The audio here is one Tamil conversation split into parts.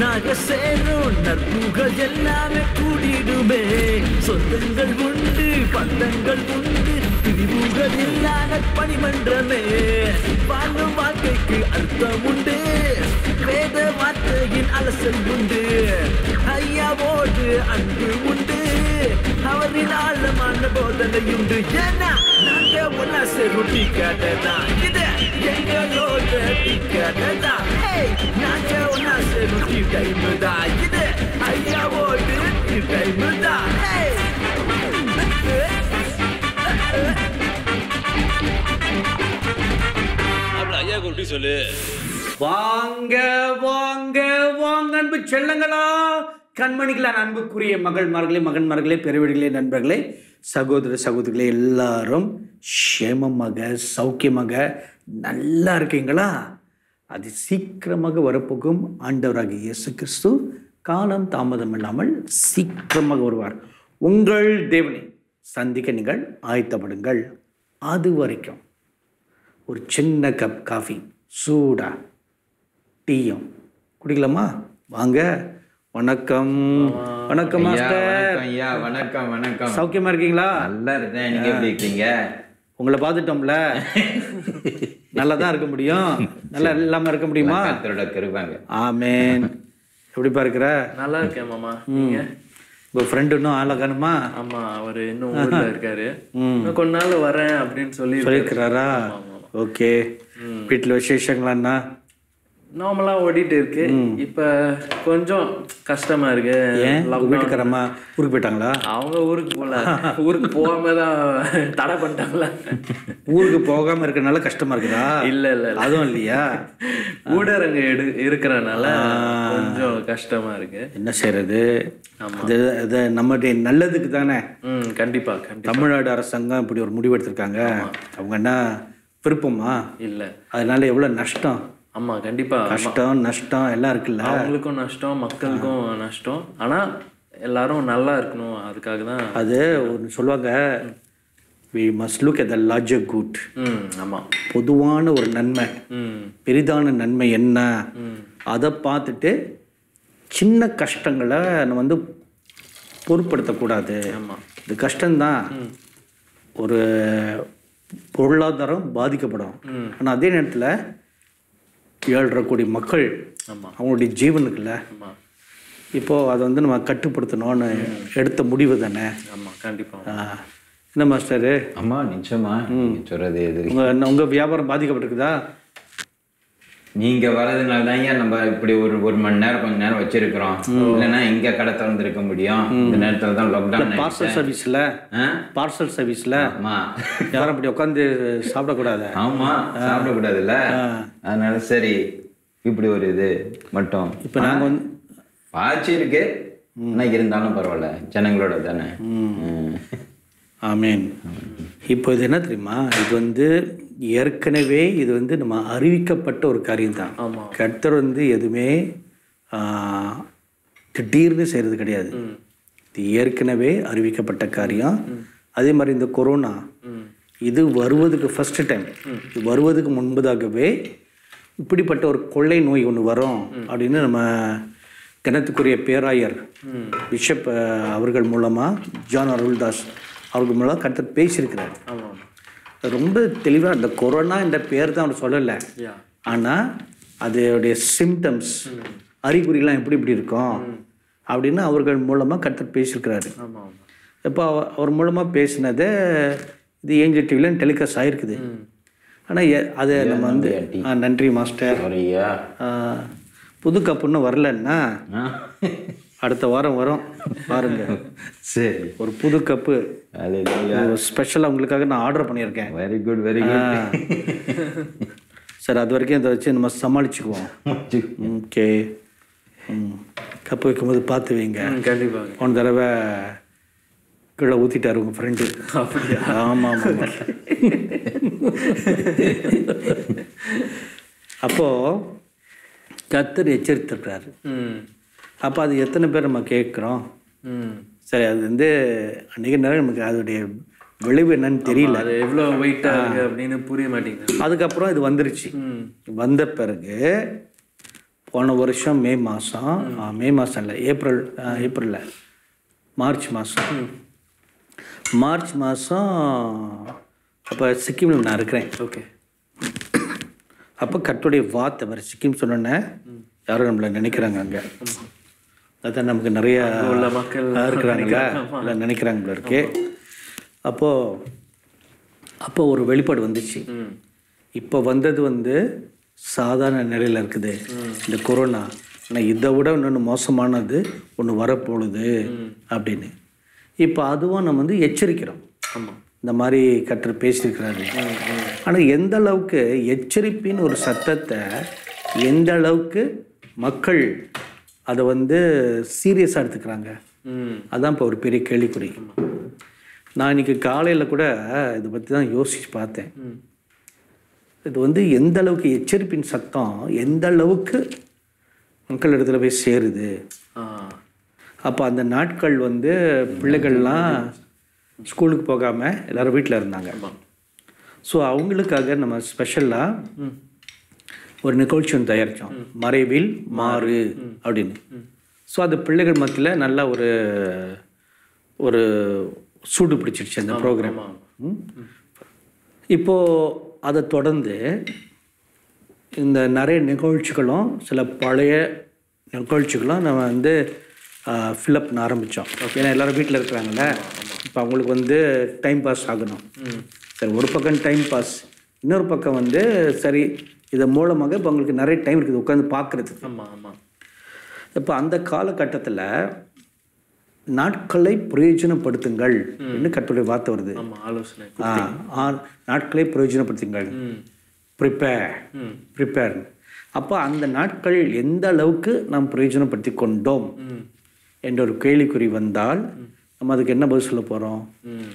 ஒன்னாக சேரும் நற்புகள் எல்லாமே கூடிடுமே சொந்தங்கள் உண்டு பந்தங்கள் உண்டு பிரிவுகள் இல்லாத பணிமன்றமே வாழும் வாழ்க்கைக்கு அர்த்தம் உண்டு வேத வார்த்தையின் அலசல் உண்டு ஐயாவோடு அன்பு உண்டு அவரின் ஆழமான போதனையுண்டு ஏன்னா நாங்க ஒன்னா சேரும் டீ கடதான் இது எங்களோட டீ கடதான் நாங்க ஒன்னா சேரும் டீ டைம் தான் இது ஐயாவோடு டீ டைம் தான் அப்படி ஐயா ஒரு சொல்லு வாங்க வாங்க வாங்க அன்பு செல்லங்களா கண்மணிகளா அன்புக்குரிய மகள்மார்களே மகன்மார்களே பெருவீடுகளே நண்பர்களே சகோதர சகோதரிகளே எல்லாரும் க்ஷேமமாக சௌக்கியமாக நல்லா இருக்கீங்களா அது சீக்கிரமாக வரப்போகும் ஆண்டவராகிய இயேசு கிறிஸ்து காலம் தாமதம் இல்லாமல் சீக்கிரமாக வருவார் உங்கள் தேவனை சந்திக்க நீங்கள் ஆயத்தப்படுங்கள் அது வரைக்கும் ஒரு சின்ன கப் காஃபி சூடா டீயும் குடிக்கலாமா வாங்க வணக்கம் வணக்கம் ஐயா, மாஸ்டர் வணக்கம் ஐயா வணக்கம் வணக்கம் சௌக்கியமா இருக்கீங்களா நல்லா இருக்கேன் நீங்க எப்படி இருக்கீங்க உங்களை பார்த்துட்டோம்ல நல்லா தான் இருக்க முடியும் நல்லா இல்லாம இருக்க முடியுமா கர்த்தரோட கிருபாங்க ஆமேன் எப்படிப்பா இருக்கிற நல்லா இருக்கேன் மாமா நீங்க உங்க ஃப்ரெண்டு இன்னும் ஆளை காணுமா ஆமா அவரு இன்னும் ஊர்ல இருக்காரு இன்னும் கொஞ்ச நாள் வரேன் அப்படின்னு சொல்லி சொல்லியிருக்கிறாரா ஓகே வீட்டில் விசேஷங்களாண்ணா நார்மலா ஓடிட்டு இருக்கு இப்ப கொஞ்சம் கஷ்டமா இருக்கு ஏன் உங்க Lockdown. வீட்டுக்காரம்மா ஊருக்கு போயிட்டாங்களா அவங்க ஊருக்கு போல ஊருக்கு போகாம தான் தடை பண்ணிட்டாங்களா ஊருக்கு போகாம இருக்கறனால கஷ்டமா இருக்குதா இல்ல இல்ல இல்ல. அதுவும் இல்லையா ஊடரங்க எடு இருக்கிறனால கொஞ்சம் கஷ்டமா இருக்கு என்ன செய்யறது அது அது நம்முடைய நல்லதுக்கு தானே ம் கண்டிப்பா கண்டிப்பா தமிழ்நாடு அரசாங்கம் இப்படி ஒரு முடிவு எடுத்திருக்காங்க அவங்க என்ன விருப்பமா இல்ல அதனால எவ்வளவு நஷ்டம் ஆமா கண்டிப்பா கஷ்டம் நஷ்டம் எல்லாம் இருக்குல்ல அவங்களுக்கும் நஷ்டம் மக்களுக்கும் நஷ்டம் ஆனா எல்லாரும் நல்லா இருக்கணும் அதுக்காக தான் அது ஒன்று சொல்லுவாங்க we must look at the larger good ம் ஆமா பொதுவான ஒரு நன்மை ம் பெரிதான நன்மை என்ன அதை பார்த்துட்டு சின்ன கஷ்டங்களை நம்ம வந்து பொருட்படுத்தக்கூடாது இது கஷ்டம்தான் ஒரு பொருளாதாரம் பாதிக்கப்படும் ஆனால் அதே நேரத்தில் ஏழரை கோடி மக்கள் ஆமா அவங்களுடைய ஜீவனுக்குல்ல ஆமா இப்போது அதை வந்து நம்ம கட்டுப்படுத்தணும்னு எடுத்த முடிவு தானே ஆமா கண்டிப்பா ஆ. என்ன மாஸ்டரு அம்மா நிச்சயமா நீங்க சொல்றது எது உங்கள் உங்கள் வியாபாரம் பாதிக்கப்பட்டிருக்குதா நீங்க வர்றதுனால தான் ஐயா நம்ம இப்படி ஒரு ஒரு மணி நேரம் கொஞ்ச நேரம் வச்சிருக்கிறோம் இல்லைன்னா எங்க கடை திறந்திருக்க முடியும் இந்த நேரத்துல தான் லாக்டவுன் பார்சல் சர்வீஸில் பார்சல் சர்வீஸில் ஆமா யாரும் அப்படி உட்காந்து சாப்பிடக்கூடாது ஆமா சாப்பிடக்கூடாதுல்ல அதனால சரி இப்படி ஒரு இது மட்டும் இப்போ நாங்கள் வந்து பாய்ச்சி இருக்கு ஆனா இருந்தாலும் பரவாயில்ல ஜனங்களோட தானே ம். ஆமீன் இப்போ இது என்ன தெரியுமா இது வந்து ஏற்கனவே இது வந்து நம்ம அறிவிக்கப்பட்ட ஒரு காரியம்தான் ஆமா. கர்த்தர் வந்து எதுவுமே ஆ, திடீர்னு செய்கிறது கிடையாது இது ஏற்கனவே அறிவிக்கப்பட்ட காரியம் அதே மாதிரி இந்த கொரோனா இது வருவதுக்கு ஃபர்ஸ்ட் டைம் இது வருவதுக்கு முன்பதாகவே இப்படிப்பட்ட ஒரு கொள்ளை நோய் ஒன்று வரும் அப்படின்னு நம்ம கணத்துக்குரிய பேராயர் பிஷப் அஹ், அவர்கள் மூலமாக ஜான் அருள்தாஸ் அவர்கள் மூலம் கருத்து பேசியிருக்கிறார் ஆமா அது ரொம்ப தெளிவாக இந்த கொரோனா என்ற பேர் தான் அவர் சொல்லலை யா ஆனால் அதோடைய சிம்டம்ஸ் அறிகுறிலாம் எப்படி இப்படி இருக்கும் அப்படின்னு அவர்கள் மூலமாக கருத்து பேசியிருக்கிறாரு ஆமா ஆமா இப்போ அவ- அவர் மூலமாக பேசினதை இது ஏஞ்சல் டிவியில் டெலிகாஸ்ட் ஆயிருக்குது ஆனால் அதை நம்ம வந்து ஆ, நன்றி மாஸ்டர் சரியா ஆ, புது கப்புன்னு வரலன்னா ஆ. அடுத்த வாரம் வரும் பாருங்க சரி ஒரு புது கப்பு Hallelujah. ஸ்பெஷலாக உங்களுக்காக நான் ஆர்டர் பண்ணியிருக்கேன் very good very good sir அது வரைக்கும் இதை வச்சு நம்ம சமாளிச்சுக்குவோம் ஓகே ம் கப்பு வைக்கும்போது பார்த்து வைங்க ம், கண்டிப்பா போன தடவை கீழே ஊற்றிட்டார் உங்கள் ஃப்ரெண்டு அப்படியா ஆமாம் ஆமாம் அப்போது கத்தர் எச்சரித்திருக்கிறாரு ம் அப்போ அது எத்தனை பேர் நம்ம கேட்குறோம் ம் சரி அது வந்து அன்றைக்கி நேரம் நமக்கு அதோடைய விளைவு என்னன்னு தெரியல அது எவ்வளவு வெயிட்டா இருக்கு அப்படின்னு புரிய மாட்டேங்குது அதுக்கப்புறம் இது வந்துருச்சு ம் வந்த பிறகு போன வருஷம் மே மாதம் மே மாதம் இல்லை ஏப்ரல் ஏப்ரலில் மார்ச் மாதம் மார்ச் மாதம் அப்போ சிக்கிமில் நான் இருக்கிறேன் ஓகே அப்போ கட்டுடைய வார்த்தை வர சிக்கிம் சொன்னோன்னே யாரும் நம்மளை நினைக்கிறாங்க அங்கே அதான் நமக்கு நிறைய உள்ள மக்கள் இருக்கிறாங்களா இல்லை நினைக்கிறாங்க போல இருக்கு அப்போது அப்போ ஒரு வெளிப்பாடு வந்துச்சு ம் இப்போ வந்தது வந்து சாதாரண நிலையில் இருக்குது இந்த கொரோனா ஆனால் இதை விட இன்னொன்று மோசமானது ஒன்று வரப்போகுது அப்படின்னு இப்போ அதுவும் நம்ம வந்து எச்சரிக்கிறோம் ஆமாம் இந்த மாதிரி கற்றர் பேசியிருக்கிறாரு ஆனால் எந்த அளவுக்கு எச்சரிப்பின் ஒரு சத்தத்தை எந்த அளவுக்கு மக்கள் அதை வந்து சீரியஸாக எடுத்துக்கிறாங்க ம் அதான் இப்போ ஒரு பெரிய கேள்விக்குறி நான் இன்னைக்கு காலையில் கூட இதை பற்றி தான் யோசிச்சு பார்த்தேன் இது வந்து எந்த அளவுக்கு எச்சரிப்பின் சத்தம் எந்த அளவுக்கு மக்கள் இடத்துல போய் சேருது ஆ அப்போ அந்த நாட்கள் வந்து பிள்ளைகள்லாம் ஸ்கூலுக்கு போகாமல் எல்லாரும் வீட்டில் இருந்தாங்க ஸோ அவங்களுக்காக நம்ம ஸ்பெஷலாக ஒரு நிகழ்ச்சி ஒன்று தயாரித்தோம் மறைவில் மாறு அப்படின்னு ஸோ அது பிள்ளைகள் மத்தியில் நல்ல ஒரு ஒரு சூடு பிடிச்சிருச்சு அந்த ப்ரோக்ராம் இப்போது அதை தொடர்ந்து இந்த நிறைய நிகழ்ச்சிகளும் சில பழைய நிகழ்ச்சிகளும் நம்ம வந்து ஃபில்அப் பண்ண ஆரம்பித்தோம் ஏன்னா எல்லாரும் வீட்டில் இருக்கிறாங்கல்ல இப்போ அவங்களுக்கு வந்து டைம் பாஸ் ஆகணும் சரி ஒரு பக்கம் டைம் பாஸ் இன்னொரு பக்கம் வந்து சரி இதன் மூலமாக இப்போ அவங்களுக்கு நிறைய டைம் இருக்குது உட்காந்து பார்க்குறது ஆமாம் ஆமாம் இப்போ அந்த காலகட்டத்தில் நாட்களை பிரயோஜனப்படுத்துங்கள் அப்படின்னு கட்டுரை வார்த்தை வருது ஆமாம் ஆலோசனை ஆ, ஆ, நாட்களை பிரயோஜனப்படுத்துங்கள் ம் ப்ரிப்பேர் ம் ப்ரிப்பேர் அப்போ அந்த நாட்கள் எந்த அளவுக்கு நாம் பிரயோஜனப்படுத்தி கொண்டோம் ம் என்ற ஒரு கேள்விக்குறி வந்தால் நம்ம அதுக்கு என்ன பதில் சொல்ல போகிறோம் ம்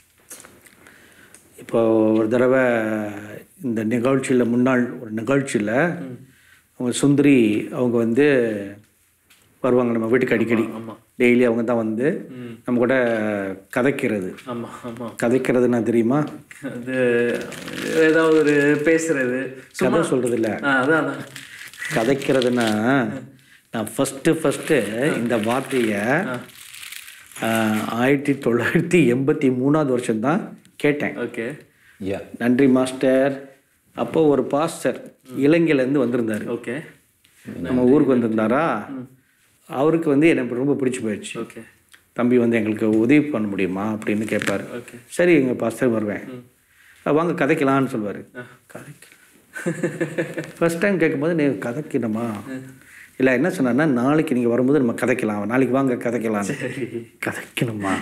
இப்போ ஒரு தடவை இந்த நிகழ்ச்சியில் முன்னாள் ஒரு நிகழ்ச்சியில் அவங்க சுந்தரி அவங்க வந்து வருவாங்க நம்ம வீட்டுக்கு அடிக்கடி ஆமாம் டெய்லி அவங்க தான் வந்து நம்ம கூட கதைக்கிறது ஆமாம் ஆமாம் கதைக்கிறதுனா தெரியுமா அது ஏதாவது ஒரு பேசுறது சும்மா கதை சொல்கிறது இல்லை ஆ அதான் அதான் கதைக்கிறதுனா நான் ஃபஸ்ட்டு ஃபஸ்ட்டு இந்த வார்த்தையை ஆஹ், ஆயிரத்தி தொள்ளாயிரத்தி எண்பத்தி மூணாவது வருஷம்தான் கேட்டேன் ஓகே யா நன்றி மாஸ்டர் அப்போ ஒரு பாஸ்டர் இலங்கையிலேருந்து வந்திருந்தார் ஓகே நம்ம ஊருக்கு வந்திருந்தாரா அவருக்கு வந்து எனக்கு ரொம்ப பிடிச்சி போயிடுச்சு ஓகே தம்பி வந்து எங்களுக்கு உதவி பண்ண முடியுமா அப்படின்னு கேட்பார் ஓகே சரி எங்கள் பாஸ்டர் வருவேன் "அஹ் வாங்க கதைக்கலாம்னு சொல்லுவார் கதைக்க ஃபர்ஸ்ட் டைம் கேட்கும்போது நீ கதைக்கணுமா இல்லை என்ன சொன்னார்னா நாளைக்கு நீங்கள் வரும்போது நம்ம கதைக்கலாம் நாளைக்கு வாங்க கதைக்கலாம் கதைக்கணுமா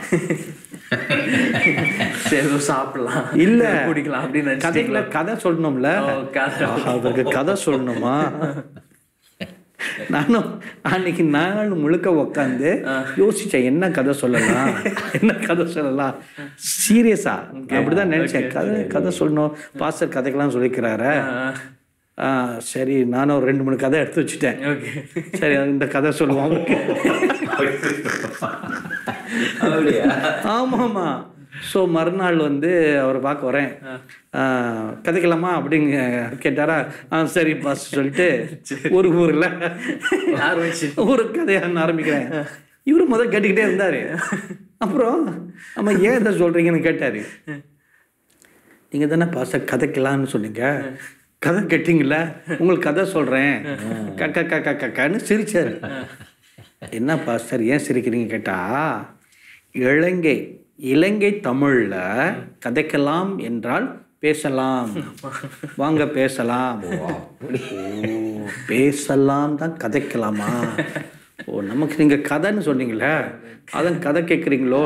சரி ஏதோ சாப்பிடலாம் இல்ல குடிக்கலாம் அப்படின்னு கதைக்குள்ள கதை சொல்லணும்ல ஓ, கதை. அவருக்கு கதை சொல்லணுமா நானும் அன்னைக்கு நாள் முழுக்க உட்காந்து யோசிச்சேன் என்ன கதை சொல்லலாம் என்ன கதை சொல்லலாம் சீரியஸா அப்படிதான் நினைச்சேன் கதை கதை சொல்லணும் பாஸ்டர் கதைக்கெல்லாம் சொல்லிக்கிறாரு ஆ, சரி நானும் ஒரு ரெண்டு மூணு கதை எடுத்து வச்சுட்டேன் ஓகே சரி இந்த கதை சொல்லுவோம் அப்படியா ஆமாம்மா ஸோ மறுநாள் வந்து அவரை பார்க்க வரேன் ஆ, கதைக்கலாமா அப்படிங்க கேட்டாரா ஆ சரி பாஸ் சொல்லிட்டு ஒரு ஊரில் ஆரம்பிச்சு ஒரு கதையாக ஆரம்பிக்கிறேன் இவரு முதல் கேட்டுக்கிட்டே இருந்தார் அப்புறம் ஆமா ஏன் இதை சொல்கிறீங்கன்னு கேட்டார் நீங்கள் தானே பாச கதைக்கலாம்னு சொன்னீங்க கதை கேட்டீங்கள உங்களுக்கு கதை சொல்கிறேன் கக்க கக்க கக்கன்னு சிரிச்சார் என்ன பாஸ்டர் ஏன் சிரிக்கிறீங்க கேட்டா இலங்கை இலங்கை தமிழில் கதைக்கலாம் என்றால் பேசலாம் வாங்க பேசலாம் ஓ, பேசலாம் தான் கதைக்கலாமா ஓ நமக்கு நீங்கள் கதைன்னு சொன்னீங்களே அதான் கதை கேட்குறீங்களோ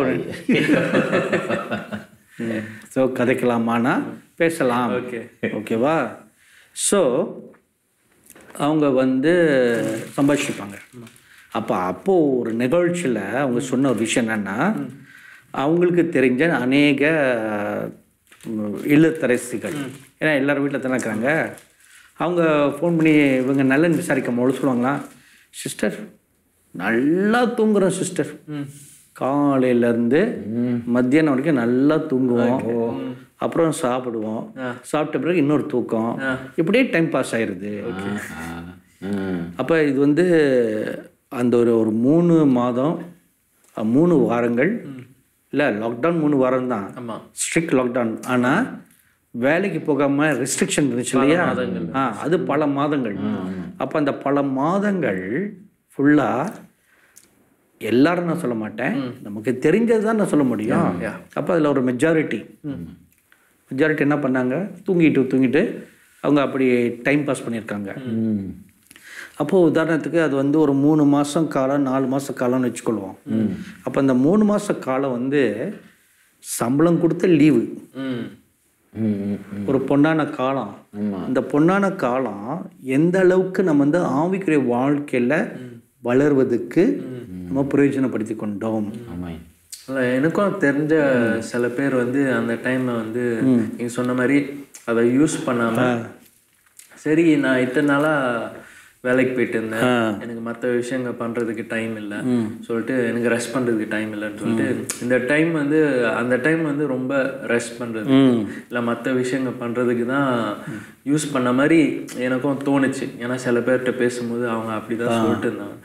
ஸோ கதைக்கலாமானா பேசலாம் ஓகே ஓகேவா ஸோ அவங்க வந்து சம்பாஷிப்பாங்க அப்போ அப்போது ஒரு நிகழ்ச்சியில் அவங்க சொன்ன ஒரு விஷயம் என்னன்னா அவங்களுக்கு தெரிஞ்ச அநேக உம், இல்லத்தரசிகள் ஏன்னா எல்லாரும் வீட்டில் தானே இருக்கிறாங்க அவங்க ஃபோன் பண்ணி இவங்க நல்லன்னு விசாரிக்கும் போது சொல்லுவாங்களா சிஸ்டர் நல்லா தூங்குறோம் சிஸ்டர் காலையிலேருந்து மத்தியானம் வரைக்கும் நல்லா தூங்குவோம் அப்புறம் சாப்பிடுவோம் சாப்பிட்ட பிறகு இன்னொரு தூக்கம் இப்படியே டைம் பாஸ் ஆயிடுது ம் அப்போ இது வந்து அந்த ஒரு ஒரு மூணு மாதம் அஹ், மூணு வாரங்கள் இல்லை லாக்டவுன் மூணு வாரம் தான் ஆமா ஸ்ட்ரிக்ட் லாக்டவுன் ஆனால் வேலைக்கு போகாமல் ரெஸ்ட்ரிக்ஷன் இருந்துச்சு இல்லையா ஆ அது பல மாதங்கள் அப்போ அந்த பல மாதங்கள் ஃபுல்லாக எல்லாரும் நான் சொல்ல மாட்டேன் நமக்கு தெரிஞ்சது தான் நான் சொல்ல முடியும் அப்போ அதில் ஒரு மெஜாரிட்டி மெஜாரிட்டி என்ன பண்ணாங்க தூங்கிட்டு தூங்கிட்டு அவங்க அப்படி டைம் பாஸ் பண்ணியிருக்காங்க ம் அப்போது உதாரணத்துக்கு அது வந்து ஒரு மூணு மாதம் காலம் நாலு மாத காலம்னு வச்சுக்கொள்வோம் அப்போ அந்த மூணு மாத காலம் வந்து சம்பளம் கொடுத்த லீவு ம் ம் ம் ம் ஒரு பொன்னான காலம் இந்த பொன்னான காலம் எந்த அளவுக்கு நம்ம வந்து ஆவிக்குரிய வாழ்க்கையில் வளர்வதற்கு நம்ம பிரயோஜனப்படுத்தி கொண்டோம் ஆமாம் இல்ல எனக்கும் தெரிஞ்ச சில பேர் வந்து அந்த டைம்ல வந்து நீங்க சொன்ன மாதிரி அதை யூஸ் பண்ணாம சரி நான் இத்தனை நாளா வேலைக்கு போயிட்டு இருந்தேன் எனக்கு மற்ற விஷயங்கள் பண்றதுக்கு டைம் இல்லை சொல்லிட்டு எனக்கு ரெஸ்ட் பண்றதுக்கு டைம் இல்லைன்னு சொல்லிட்டு இந்த டைம் வந்து அந்த டைம் வந்து ரொம்ப ரெஸ்ட் பண்றது இல்லை மற்ற விஷயங்கள் பண்றதுக்கு தான் யூஸ் பண்ண மாதிரி எனக்கும் தோணுச்சு ஏன்னா சில பேர்கிட்ட பேசும்போது அவங்க அப்படிதான் சொல்லிட்டு இருந்தாங்க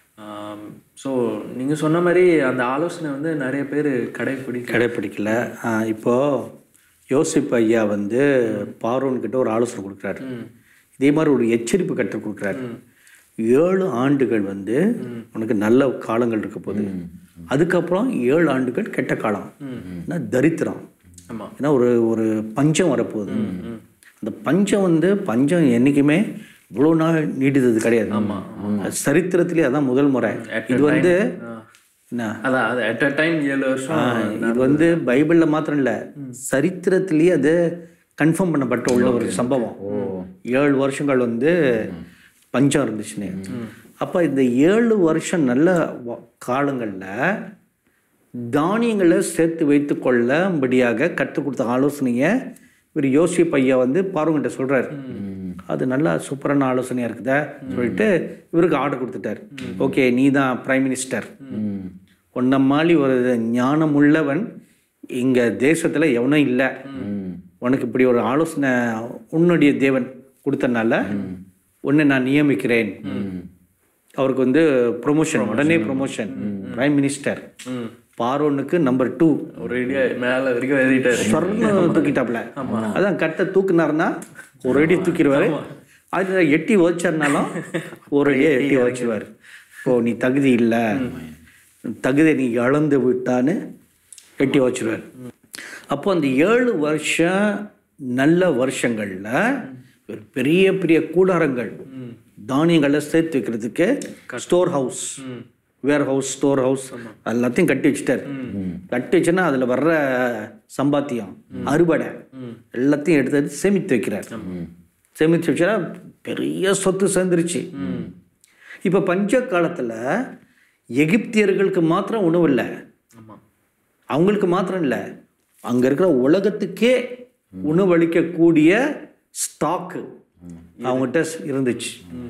ஸோ நீங்கள் சொன்ன மாதிரி அந்த ஆலோசனை வந்து நிறைய பேர் கடைப்பிடிக்க கடைப்பிடிக்கல ஆ, இப்போ யோசிப்பு ஐயா வந்து பார்வன் கிட்ட ஒரு ஆலோசனை கொடுக்குறாரு இதே மாதிரி ஒரு எச்சரிப்பு கற்றுக் கொடுக்குறாரு ஏழு ஆண்டுகள் வந்து உனக்கு நல்ல காலங்கள் இருக்க போகுது அதுக்கப்புறம் ஏழு ஆண்டுகள் கெட்ட காலம் ஏன்னா தரித்திரம் ஆமா. ஏன்னா ஒரு ஒரு பஞ்சம் வரப்போகுது அந்த பஞ்சம் வந்து பஞ்சம் என்றைக்குமே இவ்வளோ நாள் நீடித்தது கிடையாது அது சரித்திரத்திலே அதான் முதல் முறை இது வந்து என்ன அதான் அது அட் அ டைம் ஏழு வருஷம் இது வந்து பைபிளில் மாத்திரம் இல்லை சரித்திரத்திலேயே அது கன்ஃபார்ம் பண்ணப்பட்ட உள்ள ஒரு சம்பவம் ஏழு வருஷங்கள் வந்து பஞ்சம் இருந்துச்சுன்னு அப்போ இந்த ஏழு வருஷம் நல்ல வ- காலங்கள்ல தானியங்களை சேர்த்து வைத்து கொள்ளும்படியாக கற்றுக் கொடுத்த ஆலோசனையை இவர் யோசிப் ஐயா வந்து பார்வங்கிட்ட சொல்றாரு அது நல்லா சூப்பரான ஆலோசனையா இருக்குதா சொல்லிட்டு இவருக்கு ஆர்டர் கொடுத்துட்டார் ஓகே நீ தான் பிரைம் மினிஸ்டர் உன்ன மாதிரி ஒரு ஞானம் உள்ளவன் இங்க தேசத்துல எவனும் இல்லை உனக்கு இப்படி ஒரு ஆலோசனை உன்னுடைய தேவன் கொடுத்தனால உன்னை நான் நியமிக்கிறேன் அவருக்கு வந்து ப்ரொமோஷன் உடனே ப்ரொமோஷன் பிரைம் மினிஸ்டர் பார்வனுக்கு நம்பர் டூ ஒரு ஐடியா மேல வரைக்கும் எழுதிட்டாரு சொர்ண தூக்கிட்டாப்ல அதான் கட்டை தூக்குனாருன்னா ஒரு அடி தூக்கிடுவாரு அது எட்டி வச்சாருனாலும் ஒரு அடியே எட்டி வச்சிருவாரு ஓ நீ தகுதி இல்லை தகுதி நீ இழந்து விட்டான்னு எட்டி வச்சிருவாரு அப்போ அந்த ஏழு வருஷம் நல்ல வருஷங்கள்ல ஒரு பெரிய பெரிய கூடாரங்கள் தானியங்களை சேர்த்து வைக்கிறதுக்கு storehouse warehouse storehouse எல்லாத்தையும் கட்டி வச்சுட்டாரு கட்டி வச்சுன்னா அதில் வர்ற சம்பாத்தியம் அறுவடை எல்லாத்தையும் எடுத்து எடுத்து சேமித்து வைக்கிறார் சேமித்து வச்சா பெரிய சொத்து சேர்ந்துருச்சு இப்போ பஞ்ச காலத்தில் எகிப்தியர்களுக்கு மாத்திரம் உணவு இல்லை ஆமா அவங்களுக்கு மாத்திரம் இல்லை அங்கே இருக்கிற உலகத்துக்கே உணவளிக்கக்கூடிய ஸ்டாக்கு அவங்ககிட்ட இருந்துச்சு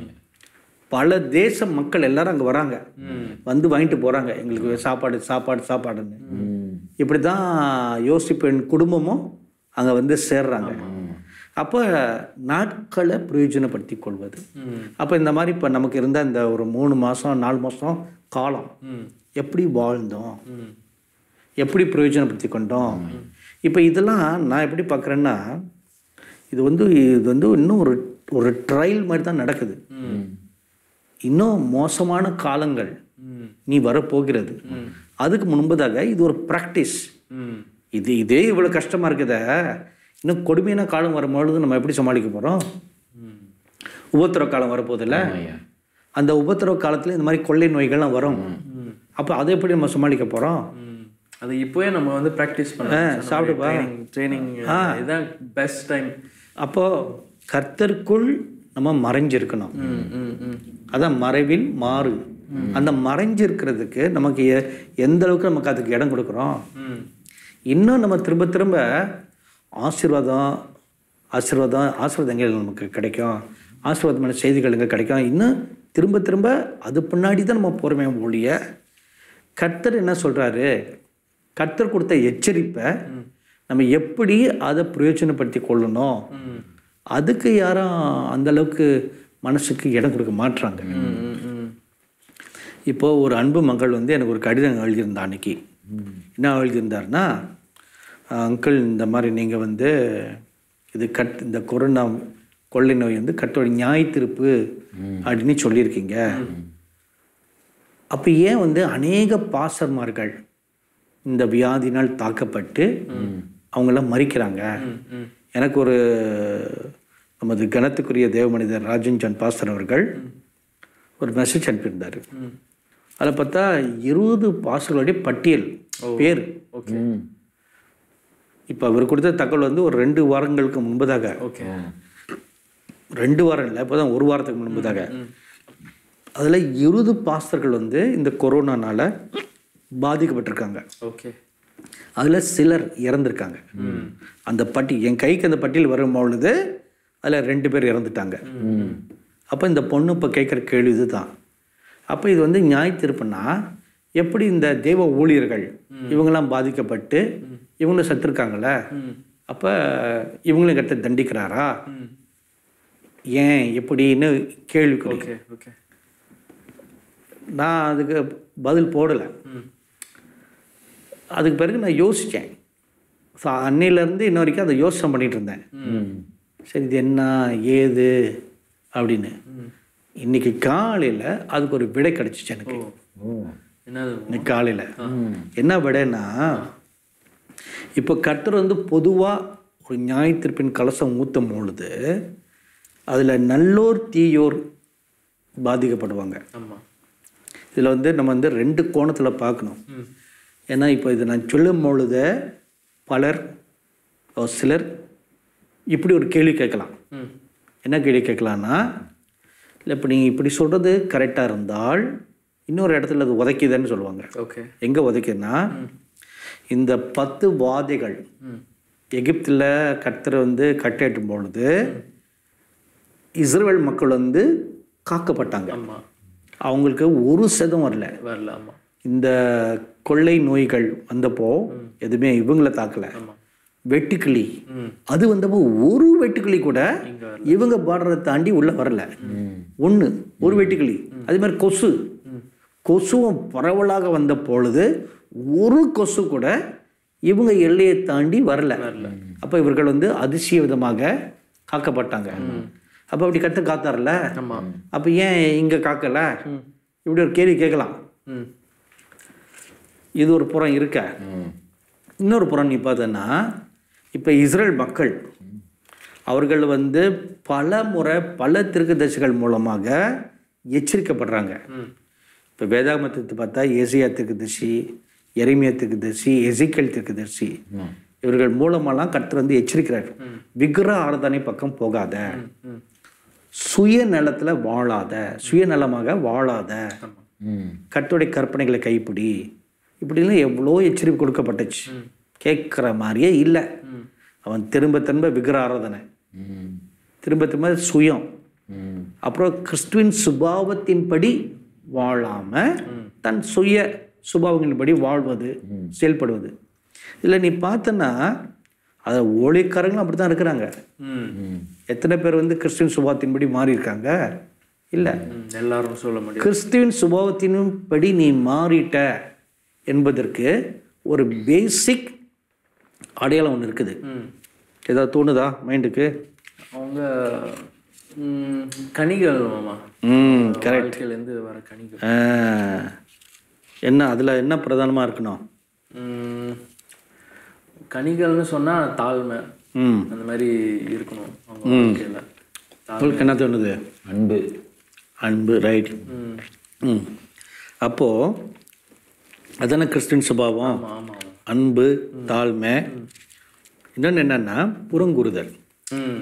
பல தேச மக்கள் எல்லாரும் அங்கே வராங்க வந்து வாங்கிட்டு போகிறாங்க எங்களுக்கு சாப்பாடு சாப்பாடு சாப்பாடுன்னு இப்படி தான் யோசிப்பின் குடும்பமும் அங்கே வந்து சேர்றாங்க அப்போ நாட்களை பிரயோஜனப்படுத்தி கொள்வது அப்போ இந்த மாதிரி இப்போ நமக்கு இருந்த இந்த ஒரு மூணு மாதம் நாலு மாதம் காலம் எப்படி வாழ்ந்தோம் எப்படி பிரயோஜனப்படுத்தி கொண்டோம் இப்போ இதெல்லாம் நான் எப்படி பார்க்குறேன்னா இது வந்து இது வந்து இன்னும் ஒரு ஒரு ட்ரையல் மாதிரி தான் நடக்குது இன்னும் மோசமான காலங்கள் நீ வரப்போகிறது அதுக்கு முன்பதாக இது ஒரு ப்ராக்டிஸ் ம் இது இதே இவ்வளோ கஷ்டமாக இருக்குதே இன்னும் கொடுமையான காலம் வரும்பொழுது நம்ம எப்படி சமாளிக்க போகிறோம் உபத்திரவ காலம் வரப்போதில்ல ஐயா அந்த உபத்திரவ காலத்தில் இந்த மாதிரி கொள்ளை நோய்கள்லாம் வரும் அப்போ அதை எப்படி நம்ம சமாளிக்க போகிறோம் ம். அது இப்போவே நம்ம வந்து ப்ராக்டிஸ் பண்ணலாம் சாப்பிடுப்பா. ட்ரைனிங் இதுதான் பெஸ்ட் டைம் அப்போது கர்த்தருக்குள் நம்ம மறைஞ்சிருக்கணும் ம் ம் ம் அதான் மறைவில் மாறு அந்த மறைஞ்சிருக்கிறதுக்கு நமக்கு எ- எந்த அளவுக்கு நமக்கு அதுக்கு இடம் கொடுக்குறோம் ம் இன்னும் நம்ம திரும்ப திரும்ப ஆசீர்வாதம் ஆசீர்வாதம் ஆசீர்வாதங்கள் நமக்கு கிடைக்கும் ஆசீர்வாதமான செய்திகள் இங்கே கிடைக்கும் இன்னும் திரும்ப திரும்ப அது பின்னாடி தான் நம்ம போகிறோமே ஒழிய கர்த்தர் என்ன சொல்கிறாரு கர்த்தர் கொடுத்த எச்சரிப்பை நம்ம எப்படி அதை பிரயோஜனப்படுத்தி கொள்ளணும் அதுக்கு யாரும் அந்த அளவுக்கு மனசுக்கு இடம் கொடுக்க மாட்றாங்க ம், ம். இப்போ ஒரு அன்பு மகள் வந்து எனக்கு ஒரு கடிதம் எழுதியிருந்தா அன்னைக்கு என்ன எழுதியிருந்தாருன்னா அங்கிள் இந்த மாதிரி நீங்கள் வந்து இது கட் இந்த கொரோனா கொள்ளை நோய் வந்து கட்டோட நியாய திருப்பு அப்படின்னு சொல்லியிருக்கீங்க அப்போ ஏன் வந்து அநேக பாசர்மார்கள் இந்த வியாதினால் தாக்கப்பட்டு அவங்களாம் மறிக்கிறாங்க எனக்கு ஒரு நமது கனத்துக்குரிய தேவ மனிதர் ராஜன் ஜான் பாஸ்டர் அவர்கள் ஒரு மெசேஜ் அனுப்பியிருந்தார் அதில் பார்த்தா இருபது பாஸ்டர்களுடைய பட்டியல் பேர் ஓகே இப்போ அவர் கொடுத்த தகவல் வந்து ஒரு ரெண்டு வாரங்களுக்கு முன்பதாக ஓகே ரெண்டு வாரம் இல்லை இப்போ தான் ஒரு வாரத்துக்கு முன்பதாக அதில் இருபது பாஸ்டர்கள் வந்து இந்த கொரோனானால பாதிக்கப்பட்டிருக்காங்க ஓகே அதில் சிலர் இறந்துருக்காங்க அந்த பட்டி என் கைக்கு அந்த பட்டியல் வரும் பொழுது அதில் ரெண்டு பேர் இறந்துட்டாங்க அப்போ இந்த பொண்ணு இப்போ கேட்குற கேள்வி இதுதான் அப்போ இது வந்து நியாய திருப்புனா எப்படி இந்த தெய்வ ஊழியர்கள் இவங்கெல்லாம் பாதிக்கப்பட்டு இவங்களும் செத்துருக்காங்கள அப்போ இவங்களும் கட்ட தண்டிக்கிறாரா ஏன் எப்படின்னு கேள்வி ஓகே ஓகே நான் அதுக்கு பதில் போடலை அதுக்கு பிறகு நான் யோசித்தேன் ஸோ அன்னையிலேருந்து இன்ன வரைக்கும் அதை யோசனை பண்ணிட்டு இருந்தேன் சரி இது என்ன ஏது அப்படின்னு இன்னைக்கு காலையில் அதுக்கு ஒரு விடை கிடச்சிச்சு எனக்கு என்னது இன்னைக்கு காலையில் என்ன விடைன்னா இப்போ கர்த்தர் வந்து பொதுவாக ஒரு நியாயத்திற்பின் கலசம் ஊற்றும் பொழுது அதில் நல்லோர் தீயோர் பாதிக்கப்படுவாங்க ஆமாம் இதில் வந்து நம்ம வந்து ரெண்டு கோணத்தில் பார்க்கணும் ஏன்னா இப்போ இதை நான் சொல்லும் பொழுது பலர் ஒரு சிலர் இப்படி ஒரு கேள்வி கேட்கலாம் ம் என்ன கேள்வி கேட்கலான்னா இல்லை இப்போ நீங்கள் இப்படி சொல்கிறது கரெக்டாக இருந்தால் இன்னொரு இடத்துல அது உதைக்குதுன்னு சொல்லுவாங்க ஓகே எங்கே உதைக்குதுன்னா இந்த பத்து வாதைகள் எகிப்தில் கர்த்தர் வந்து கட்டேற்றும் பொழுது இஸ்ரேல் மக்கள் வந்து காக்கப்பட்டாங்க ஆமாம் அவங்களுக்கு ஒரு சதம் வரல வரல ஆமாம் இந்த கொள்ளை நோய்கள் வந்தப்போ எதுவுமே இவங்கள தாக்கல வெட்டுக்கிளி அது வந்தப்போ ஒரு வெட்டுக்கிளி கூட இவங்க பார்டரை தாண்டி உள்ள வரல ஒன்று ஒரு வெட்டுக்கிளி அதே மாதிரி கொசு கொசுவும் பரவலாக வந்த பொழுது ஒரு கொசு கூட இவங்க எல்லையை தாண்டி வரல அப்போ இவர்கள் வந்து அதிசய விதமாக காக்கப்பட்டாங்க அப்போ அப்படி கத்து காத்தார்ல அப்போ ஏன் இங்கே காக்கல இப்படி ஒரு கேள்வி கேட்கலாம் ம் இது ஒரு புறம் இருக்க இன்னொரு புறம் நீ பார்த்தன்னா இப்போ இஸ்ரேல் மக்கள் அவர்கள் வந்து பல முறை பல திருக்குதர்சிகள் மூலமாக எச்சரிக்கப்படுறாங்க இப்போ வேதாகமத்தை பார்த்தா ஏசியா திருக்குதர்சி எரிமியா திருக்குதர்சி எசிக்கல் திருக்குதர்சி இவர்கள் மூலமெல்லாம் கர்த்தர் வந்து எச்சரிக்கிறார் விக்கிர ஆராதனை பக்கம் போகாத சுயநலத்துல வாழாத சுயநலமாக வாழாத கர்த்தருடைய கற்பனைகளை கைப்பிடி இப்படிலாம் எவ்வளோ எச்சரிப்பு கொடுக்கப்பட்டுச்சு கேட்குற மாதிரியே இல்லை அவன் திரும்ப திரும்ப விக்கிர ஆராதனை திரும்ப திரும்ப சுயம் அப்புறம் கிறிஸ்துவின் சுபாவத்தின்படி வாழாம தன் சுய சுபாவங்களின்படி வாழ்வது செயல்படுவது இல்லை நீ பார்த்தன்னா அது ஒளிக்காரங்களும் அப்படி தான் இருக்கிறாங்க ம் எத்தனை பேர் வந்து கிறிஸ்துவின் சுபாவத்தின்படி மாறி இருக்காங்க இல்லை ம், எல்லாரும் சொல்ல முடியும் கிறிஸ்துவின் சுபாவத்தின்படி நீ மாறிட்ட என்பதற்கு ஒரு பேசிக் அடையாளம் ஒன்று இருக்குது ம் ஏதாவது தோணுதா மைண்டுக்கு அவங்க ம், கனிகள் மாமா ம் வாழ்க்கையிலேருந்து வர கனிகள் என்ன அதில் என்ன பிரதானமாக இருக்கணும் ம், கனிகள்னு சொன்னா தாழ்மை ம் அந்த மாதிரி இருக்கணும் அவங்க வாழ்க்கையில உங்களுக்கு என்ன தோணுது அன்பு அன்பு ரைட் ம் ம் அப்போது அதானே கிறிஸ்டின் சுபாவம் ஆமா ஆமா அன்பு தாழ்மை இன்னொன்று என்னன்னா புறங்கூறுதல் ம்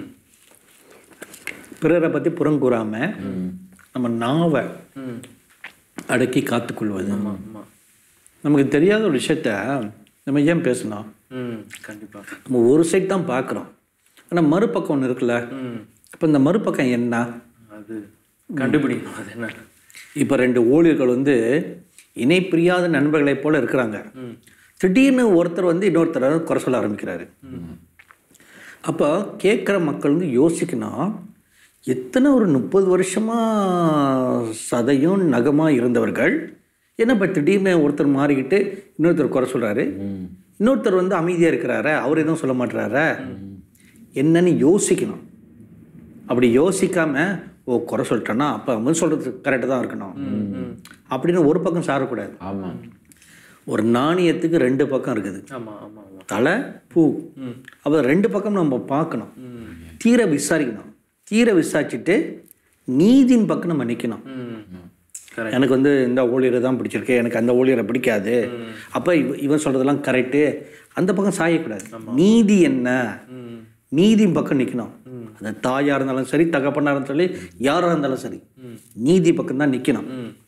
பிறரை பற்றி புறங்கூறாமல் நம்ம நாவை ம் அடக்கி காத்துக்கொள்வது ஆமா நமக்கு தெரியாத ஒரு விஷயத்த நம்ம ஏன் பேசணும் ம் கண்டிப்பா நம்ம ஒரு சைட் தான் பார்க்குறோம் ஆனால் மறுபக்கம் ஒன்று இருக்குல்ல ம் இப்போ இந்த மறுபக்கம் என்ன அது கண்டுபிடிக்கணும் அது என்ன இப்போ ரெண்டு ஊழியர்கள் வந்து இணை பிரியாத நண்பர்களைப் போல இருக்கிறாங்க திடீர்னு ஒருத்தர் வந்து இன்னொருத்தரை குறை சொல்ல ஆரம்பிக்கிறாரு அப்போ கேட்குற மக்கள் வந்து யோசிக்கணும் எத்தனை ஒரு முப்பது வருஷமாக சதையும் நகமாக இருந்தவர்கள் என்ன இப்போ திடீர்னு ஒருத்தர் மாறிக்கிட்டு இன்னொருத்தர் குறை சொல்கிறாரு இன்னொருத்தர் வந்து அமைதியாக இருக்கிறாரா அவர் எதுவும் சொல்ல மாட்டுறாரா என்னன்னு யோசிக்கணும் அப்படி யோசிக்காம ஓ குறை சொல்லிட்டேன்னா அப்போ அவன் சொல்கிறது கரெக்டாக தான் இருக்கணும் அப்படின்னு ஒரு பக்கம் சாரக்கூடாது ஆமா ஒரு நாணயத்துக்கு ரெண்டு பக்கம் இருக்குது ஆமா ஆமா ஆமா தலை பூ அப்போ ரெண்டு பக்கம் நம்ம பார்க்கணும் தீர விசாரிக்கணும் தீர விசாரிச்சுட்டு நீதியின் பக்கம் நம்ம நிற்கணும் ம் எனக்கு வந்து இந்த ஊழியரை தான் பிடிச்சிருக்கு எனக்கு அந்த ஊழியரை பிடிக்காது அப்போ இவ இவன் சொல்கிறதெல்லாம் கரெக்டு அந்த பக்கம் சாயக்கூடாது நீதி என்ன நீதியின் பக்கம் நிற்கணும் அந்த தாயாக இருந்தாலும் சரி தகப்பனாக இருந்தாலும் சரி யாராக இருந்தாலும் சரி நீதி பக்கம் தான் நிற்கணும்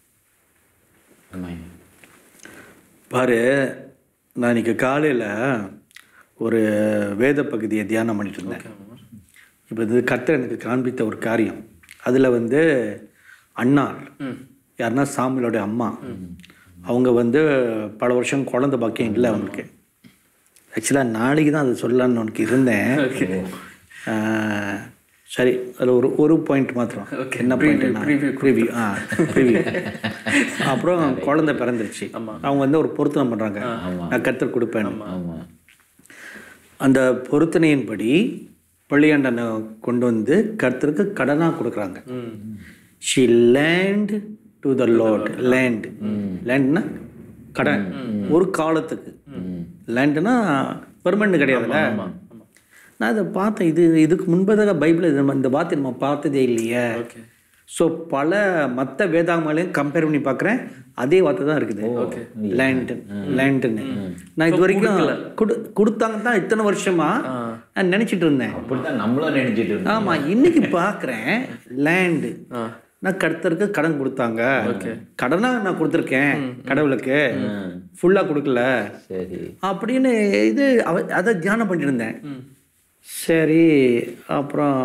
ஆமாம் பாரு நான் இன்னைக்கு காலையில் ஒரு வேத பகுதியை தியானம் பண்ணிட்டு இருந்தேன் இப்போ இது கர்த்தர் எனக்கு காண்பித்த ஒரு காரியம் அதில் வந்து அண்ணாள் யாருன்னா சாமியோட அம்மா அவங்க வந்து பல வருஷம் குழந்தை பாக்கியம் இல்லை அவங்களுக்கு ஆக்சுவலாக நாளைக்கு தான் அது சொல்லலான்னு உனக்கு இருந்தேன் ஆஹ், சரி அதில் ஒரு ஒரு பாயிண்ட் மாத்திரம் என்ன பாயிண்ட் ப்ரிவியூ ஆ ப்ரிவியூ அப்புறம் குழந்தை பிறந்துருச்சு அவங்க வந்து ஒரு பொருத்தனை பண்ணுறாங்க நான் கத்தர் கொடுப்பேன் ஆமா அந்த பொருத்தனையின்படி பள்ளியாண்டனை கொண்டு வந்து கர்த்தருக்கு கடனாக கொடுக்குறாங்க she lend to the lord lend லேண்ட்னா கடன் ஒரு காலத்துக்கு லேண்டுனா பெர்மனண்ட் கிடையாதுல்ல நான் இதை பார்த்தேன் இது இதுக்கு முன்பதாக பைபிள் இது நம்ம இந்த வார்த்தை நம்ம பார்த்ததே இல்லையே ஸோ பல மற்ற வேதாங்களையும் கம்பேர் பண்ணி பார்க்குறேன் அதே வார்த்தை தான் இருக்குது லேண்டு லேண்டுன்னு நான் இது வரைக்கும் கொடு கொடுத்தாங்க தான் இத்தனை வருஷமா நான் நினச்சிட்டு இருந்தேன் அப்படித்தான் நம்மளும் நினைச்சிட்டு இருந்தோம் ஆமா இன்னைக்கு பார்க்குறேன் லேண்டு நான் கருத்தருக்கு கடன் கொடுத்தாங்க கடனா நான் கொடுத்துருக்கேன் கடவுளுக்கு ஃபுல்லா கொடுக்கல சரி அப்படின்னு இது அவ அதை தியானம் பண்ணிட்டு இருந்தேன் சரி அப்புறம்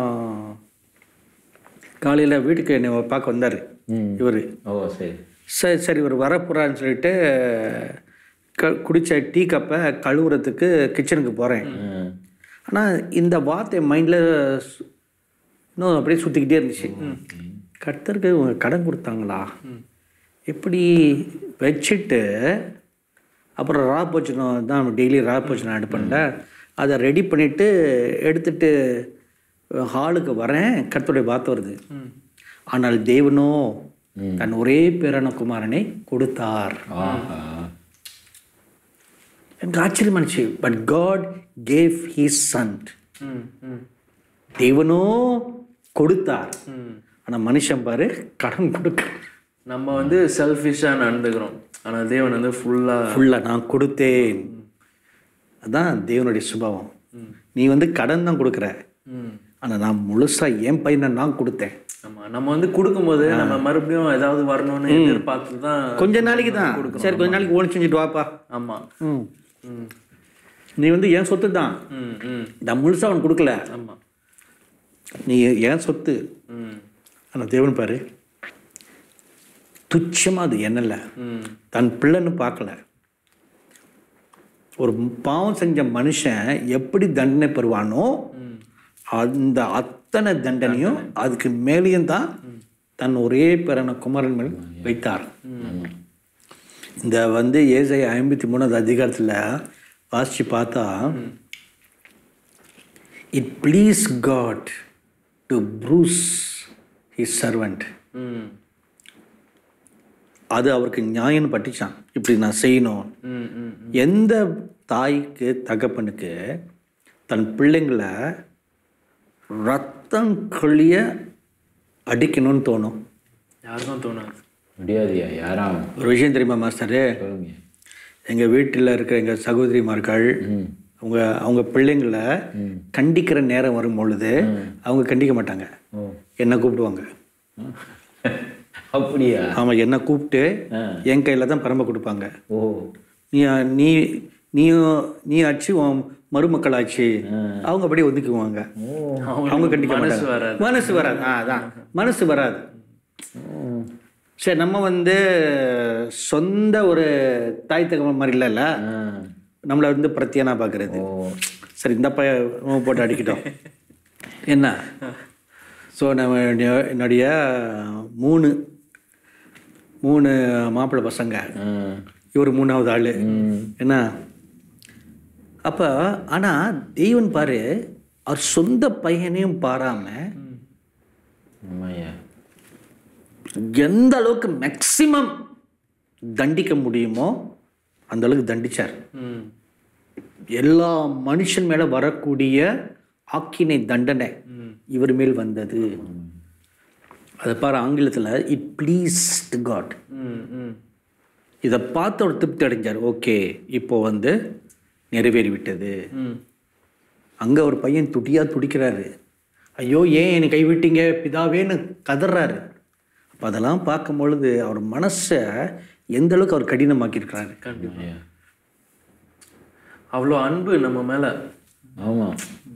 காலையில் வீட்டுக்கு என்னை பார்க்க வந்தார் இவர் ஓ சரி சரி சரி இவர் வரப்போறான்னு சொல்லிட்டு க குடித்த டீ கப்பை கழுவுறதுக்கு கிச்சனுக்கு போகிறேன் ம். ஆனால் இந்த வார்த்தை மைண்டில் இன்னும் அப்படியே சுற்றிக்கிட்டே இருந்துச்சு கர்த்தருக்கு இவங்க கடன் கொடுத்தாங்களா எப்படி வச்சுட்டு அப்புறம் ரா போச்சனம் தான் டெய்லி ரா போச்சனம் ஆட் பண்ணல அதை ரெடி பண்ணிவிட்டு எடுத்துட்டு ஹாலுக்கு வரேன் கர்த்தருடைய வார்த்தை வருது ஆனால் தேவனோ தன் ஒரே பேரான குமாரனை கொடுத்தார் ஆஹா எனக்கு ஆச்சரியமானுச்சு but God gave his son ம் ம் தேவனோ கொடுத்தார் ஆனால் மனுஷன் பாரு கடன் கொடுக்க நம்ம வந்து செல்ஃபிஷாக நடந்துக்கிறோம் ஆனா தேவன் வந்து ஃபுல்லா ஃபுல்லாக நான் கொடுத்தேன் அதான் தேவனுடைய சுபாவம் நீ வந்து கடன் தான் கொடுக்குற ம் ஆனால் நான் முழுசாக என் பையனை நான் கொடுத்தேன் ஆமா நம்ம வந்து கொடுக்கும்போது நம்ம மறுபடியும் ஏதாவது வரணும்னு எதிர்பார்த்து தான் கொஞ்ச நாளைக்கு தான் சரி கொஞ்ச நாளைக்கு ஓடி செஞ்சுட்டு வாப்பா ஆமா ம் ம் நீ வந்து என் சொத்து தான் ம் ம் நான் முழுசாக அவன் கொடுக்கல ஆமா நீ என் சொத்து ம் ஆனால் தேவன் பாரு துச்சமாக அது என்னல ம் தன் பிள்ளைன்னு பார்க்கல ஒரு பாவம் செஞ்ச மனுஷன் எப்படி தண்டனை பெறுவானோ அந்த அத்தனை தண்டனையும் அதுக்கு மேலேயும் தான் தன் ஒரே பிறன குமரன் மேல் வைத்தார் இந்த வந்து ஏசை ஐம்பத்தி மூணாவது அதிகாரத்தில் வாசித்து பார்த்தா it pleased God to bruise his servant ம் அது அவருக்கு நியாயம்னு பட்டுச்சான் இப்படி நான் செய்யணும் ம் ம் எந்த தாய்க்கு தகப்பனுக்கு தன் பிள்ளைங்களை ரத்தம் கொழிய அடிக்கணும்னு தோணும் யாருக்கும் தோணாது முடியாதுயா யாரும் ஒரு விஷயம் தெரியுமா மாஸ்டரு சொல்லுங்க எங்கள் வீட்டில் இருக்கிற எங்கள் சகோதரிமார்கள் அவங்க அவங்க பிள்ளைங்களை கண்டிக்கிற நேரம் வரும் பொழுது அவங்க கண்டிக்க மாட்டாங்க ஓ என்னை கூப்பிடுவாங்க அப்படியா ஆமாம் என்னை கூப்பிட்டு ஆ. என் கையில் தான் பரம்ப கொடுப்பாங்க ஓ நீ நீ நீயும் நீ ஆச்சு உன் மருமக்கள் ஆச்சு அவங்க அப்படியே ஒதுக்குவாங்க அவங்க கண்டிக்க மனசு மாட்டாங்க வராது. மனசு வராது ஆ அதான் மனசு வராது சரி நம்ம வந்து சொந்த ஒரு தாய் தகவல் மாதிரி இல்லைல்ல ஆ. நம்மளை வந்து பிரத்தியானா பார்க்கறது சரி இந்த பைய போட்டு அடிக்கிட்டோம் என்ன ஸோ நம்ம என்னுடைய- என்னுடைய மூணு மூணு மாப்பிள்ளை பசங்க இவர் மூணாவது ஆள் என்ன அப்போ ஆனால் தெய்வன் பாரு அவர் சொந்த பையனையும் பாராமல் ஆமாய்யா எந்த அளவுக்கு மேக்சிமம் தண்டிக்க முடியுமோ அந்த அளவுக்கு தண்டிச்சார் ம் எல்லா மனுஷன் மேல வரக்கூடிய ஆக்கினை தண்டனை இவர் மேல் வந்தது அதை பாரு ஆங்கிலத்தில் இட் ப்ளீஸ் காட் ம் ம் இதை பார்த்து அவர் திருப்தி அடைஞ்சார் ஓகே இப்போ வந்து நிறைவேறி விட்டது ம் அங்கே ஒரு பையன் துடியா துடிக்கிறாரு ஐயோ ஏன் என்னை கைவிட்டீங்க பிதாவேன்னு கதறாரு அப்போ அதெல்லாம் பார்க்கும் பொழுது அவர் மனசை எந்த அளவுக்கு அவர் கடினமாக்கியிருக்கிறாரு கண்டிப்பா அவ்வளோ அன்பு நம்ம மேல ஆமாம்